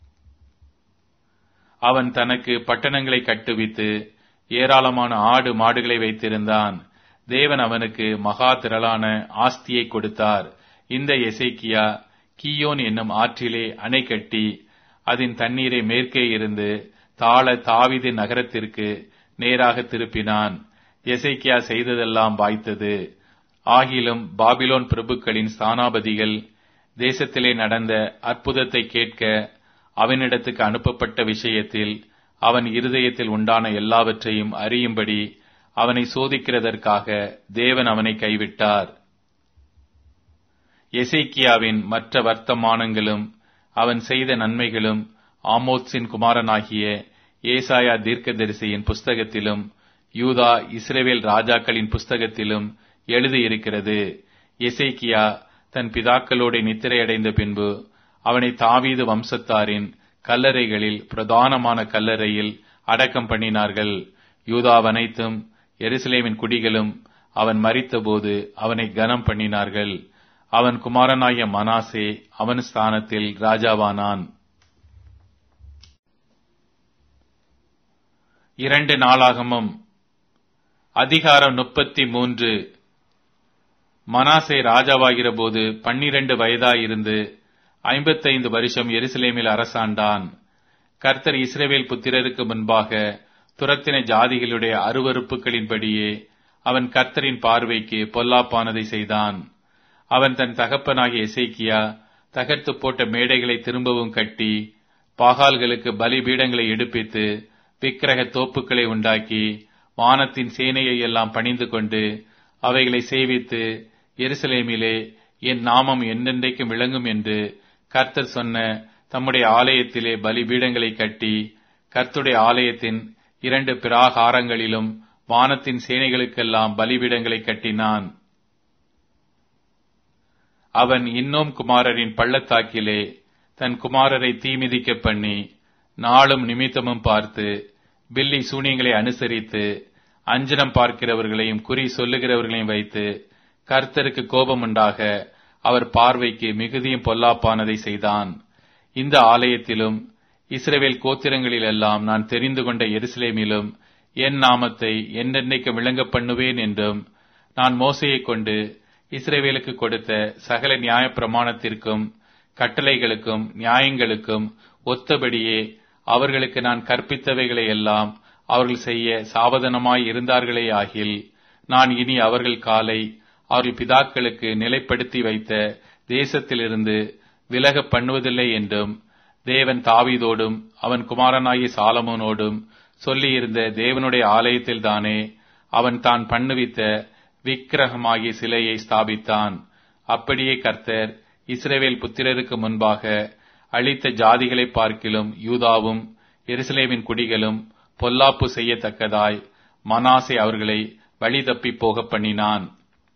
அவன் தனக்கு பட்டணங்களை கட்டுவித்து ஏராளமான ஆடு மாடுகளை வைத்திருந்தான் தேவன் அவனுக்கு மகா திரளான ஆஸ்தியை கொடுத்தார் இந்த எசேக்கியா கீயோன் என்னும் ஆற்றிலே அணை கட்டி அதன் தண்ணீரை மேற்கே இருந்து தாழ தாவிது நகரத்திற்கு நேராக திருப்பினான் எசைக்கியா செய்ததெல்லாம் வாய்த்தது ஆகிலும் பாபிலோன் பிரபுக்களின் ஸ்தானாபதிகள் தேசத்திலே நடந்த அற்புதத்தை கேட்க அவனிடத்துக்கு அனுப்பப்பட்ட விஷயத்தில் அவன் இருதயத்தில் உண்டான எல்லாவற்றையும் அறியும்படி அவனை சோதிக்கிறதற்காக தேவன் அவனை கைவிட்டார் எசைக்கியாவின் மற்ற வர்த்தமானங்களும் அவன் செய்த நன்மைகளும் ஆமோத்ஸின் குமாரனாகிய ஏசாயா தீர்க்கதரிசியின் புஸ்தகத்திலும் யூதா இஸ்ரேவேல் ராஜாக்களின் புஸ்தகத்திலும் எழுதியிருக்கிறது எசேக்கியா தன் பிதாக்களோட நித்திரையடைந்த பின்பு அவனை தாவீது வம்சத்தாரின் கல்லறைகளில் பிரதானமான கல்லறையில் அடக்கம் பண்ணினார்கள் யூதாவனைத்தும் எருசலேமின் குடிகளும் அவன் மறித்தபோது அவனை கனம் பண்ணினார்கள் அவன் குமாரனாகிய மனாசே அவன் ஸ்தானத்தில் ராஜாவானான் இரண்டு நாளாகமும் அதிகாரம் முப்பத்தி மூன்று மனாசே ராஜாவாகிற போது பன்னிரண்டு வயதாயிருந்து ஐம்பத்தைந்து வருஷம் எருசலேமில் அரசாண்டான் கர்த்தர் இஸ்ரேவேல் புத்திரருக்கு முன்பாக துரத்தின ஜாதிகளுடைய அருவறுப்புகளின்படியே அவன் கர்த்தரின் பார்வைக்கு பொல்லாப்பானதை செய்தான் அவன் தன் தகப்பனாகிய எசேக்கியா தகர்த்து போட்ட மேடைகளை திரும்பவும் கட்டி பாகால்களுக்கு பலிபீடங்களை எடுப்பித்து விக்கிரக தோப்புக்களை உண்டாக்கி வானத்தின் சேனையை எல்லாம் பணிந்து கொண்டு அவைகளை சேவித்து எருசலேமிலே என் நாமம் என்னென்றைக்கும் விளங்கும் என்று கர்த்தர் சொன்ன தம்முடைய ஆலயத்திலே பலிபீடங்களை கட்டி கர்த்துடைய ஆலயத்தின் இரண்டு பிராகாரங்களிலும் வானத்தின் சேனைகளுக்கெல்லாம் பலிபீடங்களை கட்டினான் அவன் இன்னும் குமாரரின் பள்ளத்தாக்கிலே தன் குமாரரை தீமிதிக்க பண்ணி நாளும் நிமித்தமும் பார்த்து பில்லி சூனியங்களை அனுசரித்து அஞ்சனம் பார்க்கிறவர்களையும் குறி சொல்லுகிறவர்களையும் வைத்து கர்த்தருக்கு கோபம் உண்டாக அவர் பார்வைக்கு மிகுதியும் பொல்லாப்பானதை செய்தான் இந்த ஆலயத்திலும் இஸ்ரவேல் கோத்திரங்களிலெல்லாம் நான் தெரிந்து கொண்ட எருசலேமிலும் என் நாமத்தை என்னென்னைக்கு விளங்க பண்ணுவேன் என்றும் நான் மோசையை கொண்டு இஸ்ரேவேலுக்கு கொடுத்த சகல நியாய பிரமாணத்திற்கும் கட்டளைகளுக்கும் நியாயங்களுக்கும் ஒத்தபடியே அவர்களுக்கு நான் கற்பித்தவைகளை எல்லாம் அவர்கள் செய்ய சாவதனமாய் இருந்தார்களே ஆகில் நான் இனி அவர்கள் காலை அவர்கள் பிதாக்களுக்கு நிலைப்படுத்தி வைத்த தேசத்திலிருந்து விலக பண்ணுவதில்லை என்றும் தேவன் தாவீதோடும் அவன் குமாரனாகிய சாலமோனோடும் சொல்லியிருந்த தேவனுடைய ஆலயத்தில் தானே அவன் தான் பண்ணுவித்த விக்கிரகமாகிய சிலையை ஸ்தாபித்தான் அப்படியே கர்த்தர் இஸ்ரேவேல் புத்திரருக்கு முன்பாக அழித்த ஜாதிகளை பார்க்கிலும் யூதாவும் எருசலேமின் குடிகளும் பொல்லாப்பு செய்யத்தக்கதாய் மனாசே அவர்களை வழி தப்பி போக பண்ணினான்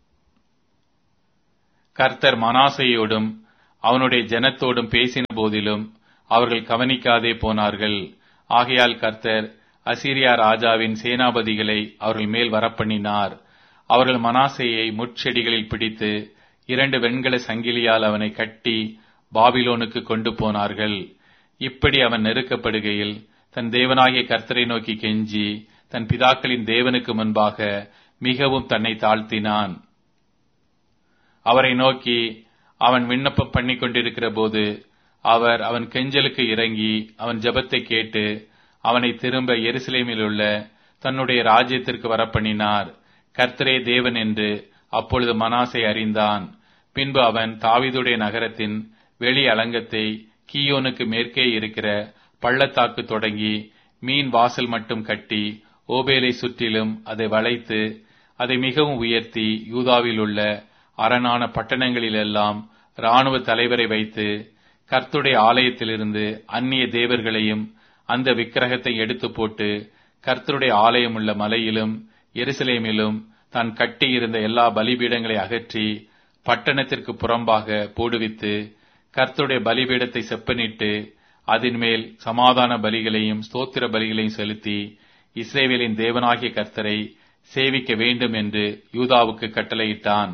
கர்த்தர் மனாசையோடும் அவனுடைய ஜனத்தோடும் பேசின போதிலும் அவர்கள் கவனிக்காதே போனார்கள் ஆகையால் கர்த்தர் அசீரியா ராஜாவின் சேனாபதிகளை அவர்கள் மேல் வரப்பண்ணினார் அவர்கள் மனாசையை முட்செடிகளில் பிடித்து இரண்டு வெண்கல சங்கிலியால் அவனை கட்டி பாபிலோனுக்கு கொண்டு போனார்கள் இப்படி அவன் நெருக்கப்படுகையில் தன் தேவனாகிய கர்த்தரை நோக்கி கெஞ்சி தன் பிதாக்களின் தேவனுக்கு முன்பாக மிகவும் தன்னை தாழ்த்தினான் அவரை நோக்கி அவன் விண்ணப்பம் பண்ணி கொண்டிருக்கிற போது அவர் அவன் கெஞ்சலுக்கு இறங்கி அவன் ஜெபத்தை கேட்டு அவனை திரும்ப எருசலேமில் உள்ள தன்னுடைய ராஜ்யத்திற்கு வரப்பண்ணினார் கர்த்தரே தேவன் என்று அப்பொழுது மனாசை அறிந்தான் பின்பு அவன் தாவீதுடைய நகரத்தின் வெளி அலங்கத்தை கீயோனுக்கு மேற்கே இருக்கிற பள்ளத்தாக்கு தொடங்கி மீன் வாசல் மட்டும் கட்டி ஓபேலை சுற்றிலும் அதை வளைத்து அதை மிகவும் உயர்த்தி யூதாவில் உள்ள அரணான பட்டணங்களிலெல்லாம் இராணுவ தலைவரை வைத்து கர்த்துடைய ஆலயத்திலிருந்து அந்நிய தேவர்களையும் அந்த விக்கிரகத்தை எடுத்து போட்டு கர்த்தருடைய ஆலயம் உள்ள மலையிலும் எருசலேமிலும் தான் கட்டியிருந்த எல்லா பலிபீடங்களை அகற்றி பட்டணத்திற்கு புறம்பாக போடுவித்து கர்த்தருடைய பலிபீடத்தை செப்பனிட்டு அதன் மேல் சமாதான பலிகளையும் ஸ்தோத்திர பலிகளையும் செலுத்தி இஸ்ரேவேலின் தேவனாகிய கர்த்தரை சேவிக்க வேண்டும் என்று யூதாவுக்கு கட்டளையிட்டான்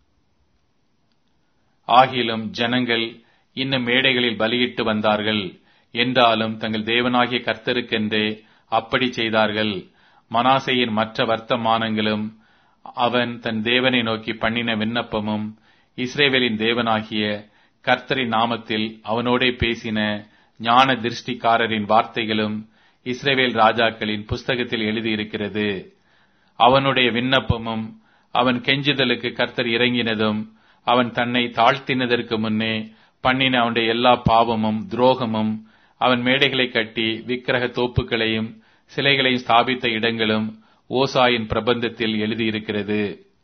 ஆகிலும் ஜனங்கள் இன்னும் மேடைகளில் பலியிட்டு வந்தார்கள் என்றாலும் தங்கள் தேவனாகிய கர்த்தருக்கென்றே அப்படி செய்தார்கள் மனாசையின் மற்ற வர்த்தமானங்களும் அவன் தன் தேவனை நோக்கி பண்ணின விண்ணப்பமும் இஸ்ரேவேலின் தேவனாகிய கர்த்தரின் நாமத்தில் அவனோடே பேசின ஞான திருஷ்டிக்காரரின் வார்த்தைகளும் இஸ்ரேவேல் ராஜாக்களின் புஸ்தகத்தில் எழுதியிருக்கிறது அவனுடைய விண்ணப்பமும் அவன் கெஞ்சுதலுக்கு கர்த்தர் இறங்கினதும் அவன் தன்னை தாழ்த்தினதற்கு முன்னே பண்ணின அவனுடைய எல்லா பாவமும் துரோகமும் அவன் மேடைகளை கட்டி விக்கிரக தோப்புகளையும் சிலைகளையும் ஸ்தாபித்த இடங்களும் ஓசாயின் பிரபந்தத்தில் எழுதியிருக்கிறது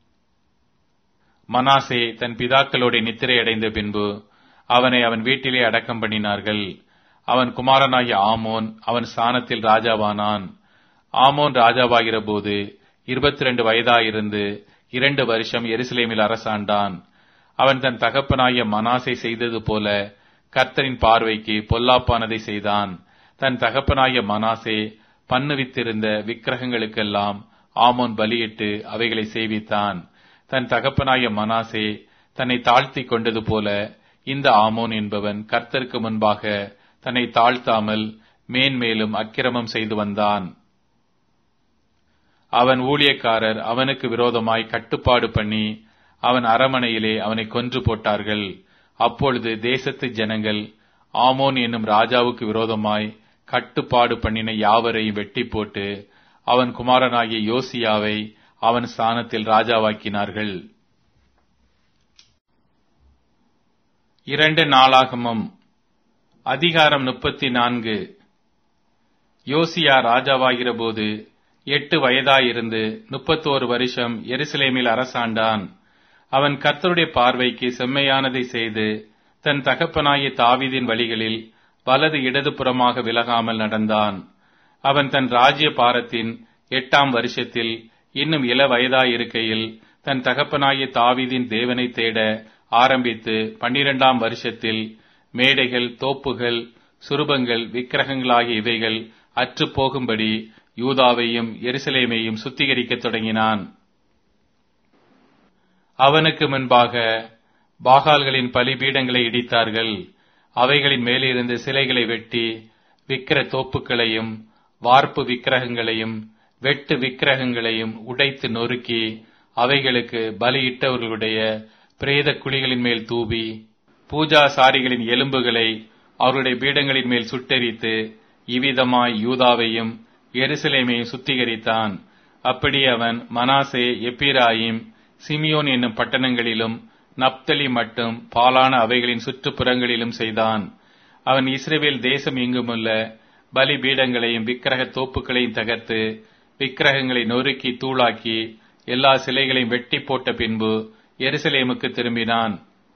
மனாசே தன் பிதாக்களோட நித்திரை அடைந்த பின்பு அவனை அவன் வீட்டிலே அடக்கம் பண்ணினார்கள் அவன் குமாரனாகிய ஆமோன் அவன் ஸ்தானத்தில் ராஜாவானான் ஆமோன் ராஜாவாகிற போது இருபத்தி ரெண்டு வயதாயிருந்து இரண்டு வருஷம் எருசலேமில் அரசாண்டான் அவன் தன் தகப்பனாகிய மனாசை செய்தது போல கர்த்தரின் பார்வைக்கு பொல்லாப்பானதை செய்தான் தன் தகப்பனாகிய மனாசே பண்ணுவித்திருந்த விக்கிரகங்களுக்கெல்லாம் ஆமோன் பலியிட்டு அவைகளை சேவித்தான் தன் தகப்பனாகிய மனாசே தன்னை தாழ்த்தி கொண்டது போல இந்த ஆமோன் என்பவன் கர்த்தருக்கு முன்பாக தன்னை தாழ்த்தாமல் மேன்மேலும் அக்கிரமம் செய்து வந்தான் அவன் ஊழியக்காரர் அவனுக்கு விரோதமாய் கட்டுப்பாடு பண்ணி அவன் அரமனையிலே அவனை கொன்று போட்டார்கள் அப்பொழுது தேசத்து ஜனங்கள் ஆமோன் என்னும் ராஜாவுக்கு விரோதமாய் கட்டுப்பாடு பண்ணின யாவரையும் வெட்டி போட்டு அவன் குமாரனாகிய யோசியாவை அவன் ஸ்தானத்தில் ராஜாவாக்கினார்கள் இரண்டு நாளாகமும் அதிகாரம் முப்பத்தி நான்கு யோசியா ராஜாவாகிற போது எட்டு வயதாயிருந்து முப்பத்தோரு வருஷம் எருசலேமில் அரசாண்டான் அவன் கர்த்தருடைய பார்வைக்கு செம்மையானதை செய்து தன் தகப்பனாகிய தாவீதின் வழிகளில் வலது இடது புறமாக விலகாமல் நடந்தான் அவன் தன் ராஜ்ய பாரத்தின் எட்டாம் வருஷத்தில் இன்னும் இள வயதாயிருக்கையில் தன் தகப்பனாகிய தாவீதின் தேவனை தேட ஆரம்பித்து பன்னிரெண்டாம் வருஷத்தில் மேடைகள் தோப்புகள் சுரூபங்கள் விக்கிரகங்களாகிய இவைகள் அற்று போகும்படி யூதாவையும் எருசலேமையும் சுத்திகரிக்கத் தொடங்கினான் அவனுக்கு முன்பாக பாகால்களின் பலிபீடங்களை இடித்தார்கள் அவைகளின் மேலிருந்து சிலைகளை வெட்டி விக்கிர தோப்புகளையும் வார்ப்பு விக்கிரகங்களையும் வெட்டு விக்கிரகங்களையும் உடைத்து நொறுக்கி அவைகளுக்கு பலியிட்டவர்களுடைய பிரேத குழிகளின் மேல் தூவி பூஜாசாரிகளின் எலும்புகளை அவருடைய பீடங்களின் மேல் சுட்டெரித்து இவ்விதமாய் யூதாவையும் எருசலேமையும் சுத்திகரித்தான் அப்படி அவன் மனாசே எப்பிராயிம் சிமியோன் என்னும் பட்டணங்களிலும் நப்தலி மட்டும் பாலான அவைகளின் சுற்றுப்புறங்களிலும் செய்தான் அவன் இஸ்ரேவேல் தேசம் எங்குமுள்ள பலி பீடங்களையும் விக்கிரக தோப்புகளையும் தகர்த்து விக்கிரகங்களை நொறுக்கி தூளாக்கி எல்லா சிலைகளையும் வெட்டி போட்ட பின்பு எருசலேமுக்கு திரும்பினான்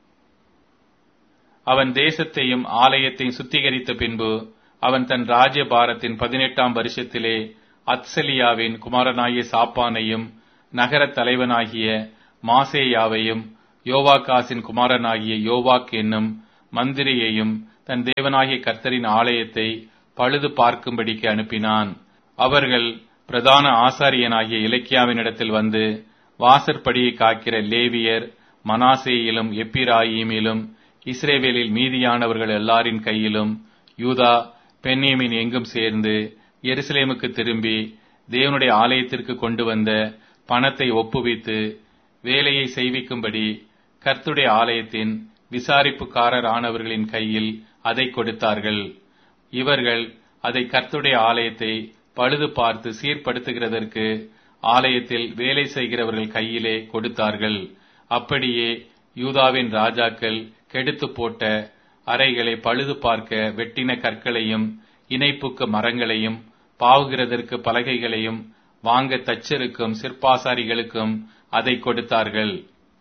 அவன் தேசத்தையும் ஆலயத்தையும் சுத்திகரித்த பின்பு அவன் தன் ராஜ்ய பாரத்தின் பதினெட்டாம் வருஷத்திலே அத்சலியாவின் குமாரனாகிய சாப்பானையும் நகரத் தலைவனாகிய மாசேயாவையும் யோவாகாசின் குமாரனாகிய யோவாக் என்னும் மந்திரியையும் தன் தேவனாகிய கர்த்தரின் ஆலயத்தை பழுது பார்க்கும்படிக்கு அனுப்பினான் அவர்கள் பிரதான ஆசாரியனாகிய இலக்கியாவினிடத்தில் வந்து வாசற்படியை காக்கிற லேவியர் மனாசேயிலும் எப்பிராயீமிலும் இஸ்ரேவேலில் மீதியானவர்கள் எல்லாரின் கையிலும் யூதா பென்யமின் எங்கும் சேர்ந்து எருசலேமுக்கு திரும்பி தேவனுடைய ஆலயத்திற்கு கொண்டு வந்த பணத்தை ஒப்புவித்து வேலையை செய்விக்கும்படி கர்த்துடைய ஆலயத்தின் விசாரிப்புக்காரர் ஆனவர்களின் கையில் அதை கொடுத்தார்கள் இவர்கள் அதை கர்த்துடைய ஆலயத்தை பழுது பார்த்து சீர்படுத்துகிறதற்கு ஆலயத்தில் வேலை செய்கிறவர்கள் கையிலே கொடுத்தார்கள் அப்படியே யூதாவின் ராஜாக்கள் கெடுத்து போட்ட அறைகளை பழுது பார்க்க வெட்டின கற்களையும் இணைப்புக்கு மரங்களையும் பாவுகிறதற்கு பலகைகளையும் வாங்க தச்சருக்கும் சிற்பாசாரிகளுக்கும் அதை கொடுத்தார்கள்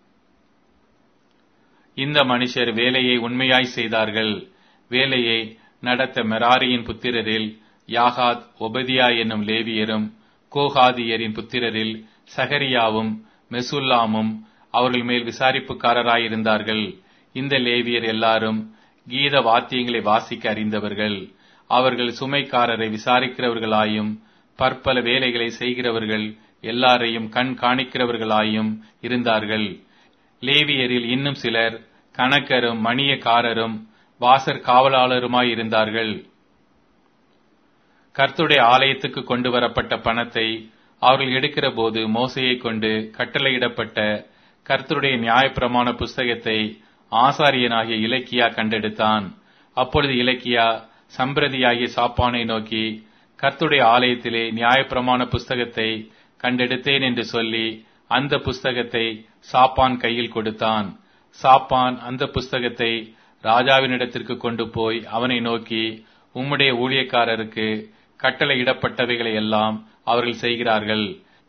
இந்த மனுஷர் வேலையை உண்மையாய் செய்தார்கள் வேலையை நடத்த மெராரியின் புத்திரரில் யாகாத் ஒபதியா என்னும் லேவியரும் கோகாதியரின் புத்திரரில் சகரியாவும் மெசுல்லாமும் அவர்கள் மேல் விசாரிப்புக்காரராயிருந்தார்கள் இந்த லேவியர் எல்லாரும் கீத வாத்தியங்களை வாசிக்க அறிந்தவர்கள் அவர்கள் சுமைக்காரரை விசாரிக்கிறவர்களாயும் பற்பல வேலைகளை செய்கிறவர்கள் எல்லாரையும் கண் காணிக்கிறவர்களாயும் இருந்தார்கள் லேவியரில் இன்னும் சிலர் கணக்கரும் மணியக்காரரும் வாசற் காவலாளருமாய் இருந்தார்கள் கர்த்துடைய ஆலயத்துக்கு கொண்டு வரப்பட்ட பணத்தை அவர்கள் எடுக்கிற போது மோசையை கொண்டு கட்டளையிடப்பட்ட கர்த்தருடைய நியாயப்பிரமாண புஸ்தகத்தை ஆசாரியனாகிய இலக்கியா கண்டெடுத்தான் அப்பொழுது இலக்கியா சம்பிரதியாகிய சாப்பானை நோக்கி கர்த்துடைய ஆலயத்திலே நியாயப்பிரமாண புஸ்தகத்தை கண்டெடுத்தேன் என்று சொல்லி அந்த புஸ்தகத்தை சாப்பான் கையில் கொடுத்தான் சாப்பான் அந்த புஸ்தகத்தை ராஜாவினிடத்திற்கு கொண்டு போய் அவனை நோக்கி உம்முடைய ஊழியக்காரருக்கு கட்டளையிடப்பட்டவைகளை எல்லாம் அவர்கள் செய்கிறார்கள்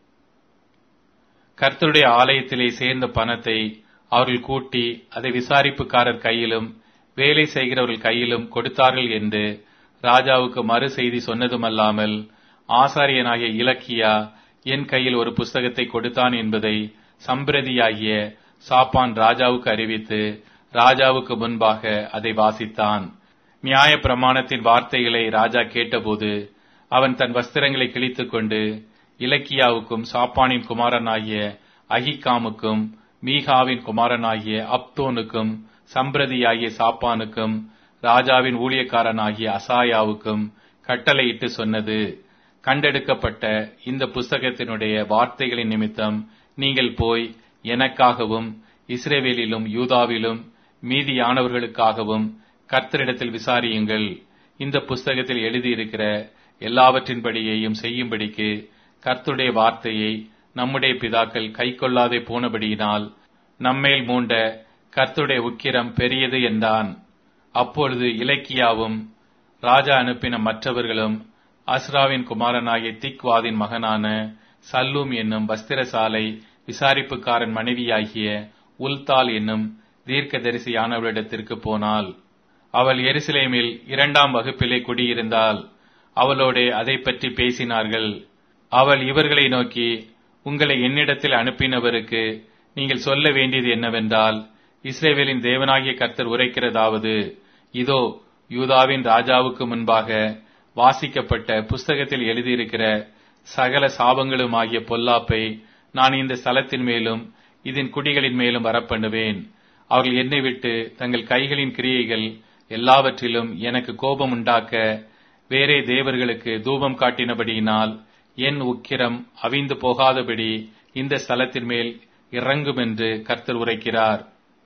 கர்த்தருடைய ஆலயத்திலே சேர்ந்த பணத்தை அவர்கள் கூட்டி அதை விசாரிப்புக்காரர் கையிலும் வேலை செய்கிறவர்கள் கையிலும் கொடுத்தார்கள் என்று ராஜாவுக்கு மறு செய்தி சொன்னதுமல்லாமல் ஆசாரியனாகிய இலக்கியா என் கையில் ஒரு புஸ்தகத்தை கொடுத்தான் என்பதை சம்பிரதியாகிய சாப்பான் ராஜாவுக்கு அறிவித்து ராஜாவுக்கு முன்பாக அதை வாசித்தான் நியாய பிரமாணத்தின் வார்த்தைகளை ராஜா கேட்டபோது அவன் தன் வஸ்திரங்களை கிழித்துக் கொண்டு இலக்கியாவுக்கும் சாப்பானின் குமாரனாகிய அகிகாமுக்கும் மீகாவின் குமாரனாகிய அப்தோனுக்கும் சம்பிரதியாகிய சாப்பானுக்கும் ராஜாவின் ஊழியக்காரனாகிய அசாயாவுக்கும் கட்டளையிட்டு சொன்னது கண்டெடுக்கப்பட்ட இந்த புஸ்தகத்தினுடைய வார்த்தைகளின் நிமித்தம் நீங்கள் போய் எனக்காகவும் இஸ்ரேவேலிலும் யூதாவிலும் மீதியானவர்களுக்காகவும் கர்த்தரிடத்தில் விசாரியுங்கள் இந்த புஸ்தகத்தில் எழுதியிருக்கிற எல்லாவற்றின்படியையும் செய்யும்படிக்கு கர்த்தருடைய வார்த்தையை நம்முடைய பிதாக்கள் கைக்கொள்ளாதே போனபடியினால் நம்மேல் மூண்ட கர்த்தருடைய உக்கிரம் பெரியது என்றான் அப்பொழுது இலக்கியாவும் ராஜா அனுப்பின மற்றவர்களும் அஸ்ராவின் குமாரனாகிய திக்வாதின் மகனான சல்லூம் என்னும் வஸ்திரசாலை விசாரிப்புக்காரன் மனைவியாகிய உல்தால் என்னும் தீர்க்கதரிசியானவளிடத்திற்கு போனாள் அவள் எருசலேமில் இரண்டாம் வகுப்பிலே குடியிருந்தாள் அவளோடே அதை பற்றி பேசினார்கள் அவள் இவர்களை நோக்கி உங்களை என்னிடத்தில் அனுப்பினவருக்கு நீங்கள் சொல்ல வேண்டியது என்னவென்றால் இஸ்ரேவேலின் தேவனாகிய கர்த்தர் உரைக்கிறதாவது இதோ யூதாவின் ராஜாவுக்கு முன்பாக வாசிக்கப்பட்ட புஸ்தகத்தில் எழுதியிருக்கிற சகல சாபங்களுமாகிய பொல்லாப்பை நான் இந்த ஸ்தலத்தின் மேலும் இதன் குடிகளின் மேலும் வரப்பண்ணுவேன் அவர்கள் என்னை விட்டு தங்கள் கைகளின் கிரியைகள் எல்லாவற்றிலும் எனக்கு கோபம் உண்டாக்க வேறே தேவர்களுக்கு தூபம் காட்டினபடியினால் என் உக்கிரம் அவிந்து போகாதபடி இந்த ஸ்தலத்தின் மேல் இறங்கும் என்று கர்த்தர் உரைக்கிறார்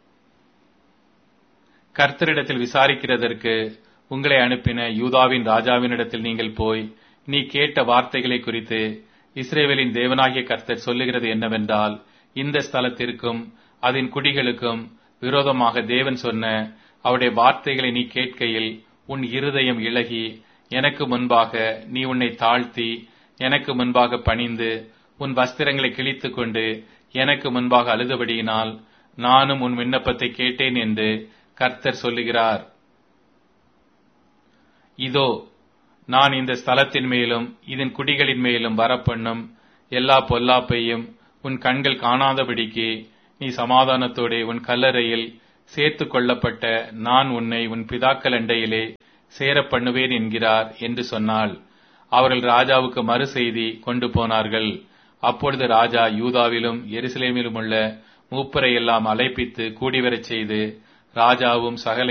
கர்த்தரிடத்தில் விசாரிக்கிறதற்கு உங்களை அனுப்பின யூதாவின் ராஜாவினிடத்தில் நீங்கள் போய் நீ கேட்ட வார்த்தைகளை குறித்து இஸ்ரேவேலின் தேவனாகிய கர்த்தர் சொல்லுகிறது என்னவென்றால் இந்த ஸ்தலத்திற்கும் அதன் குடிகளுக்கும் விரோதமாக தேவன் சொன்ன அவருடைய வார்த்தைகளை நீ கேட்கையில் உன் இருதயம் இழகி எனக்கு முன்பாக நீ உன்னை தாழ்த்தி எனக்கு முன்பாக பணிந்து உன் வஸ்திரங்களை கிழித்துக் கொண்டு எனக்கு முன்பாக அழுதபடியினால் நானும் உன் விண்ணப்பத்தை கேட்டேன் என்று கர்த்தர் சொல்லுகிறார் இதோ நான் இந்த ஸ்தலத்தின் மேலும் இதன் குடிகளின் மேலும் வரப்பண்ணும் எல்லா பொல்லாப்பையும் உன் கண்கள் காணாதபடிக்கு நீ சமாதானத்தோடே உன் கல்லறையில் சேர்த்து கொள்ளப்பட்ட நான் உன்னை உன் பிதாக்கள் அண்டையிலே சேர பண்ணுவேன் என்கிறார் என்று சொன்னாள் அவர்கள் ராஜாவுக்கு மறு செய்தி கொண்டு போனார்கள் அப்பொழுது ராஜா யூதாவிலும் எருசலேமிலும் உள்ள மூப்பரை எல்லாம் அழைப்பித்து கூடிவரச் செய்து ராஜாவும் சகல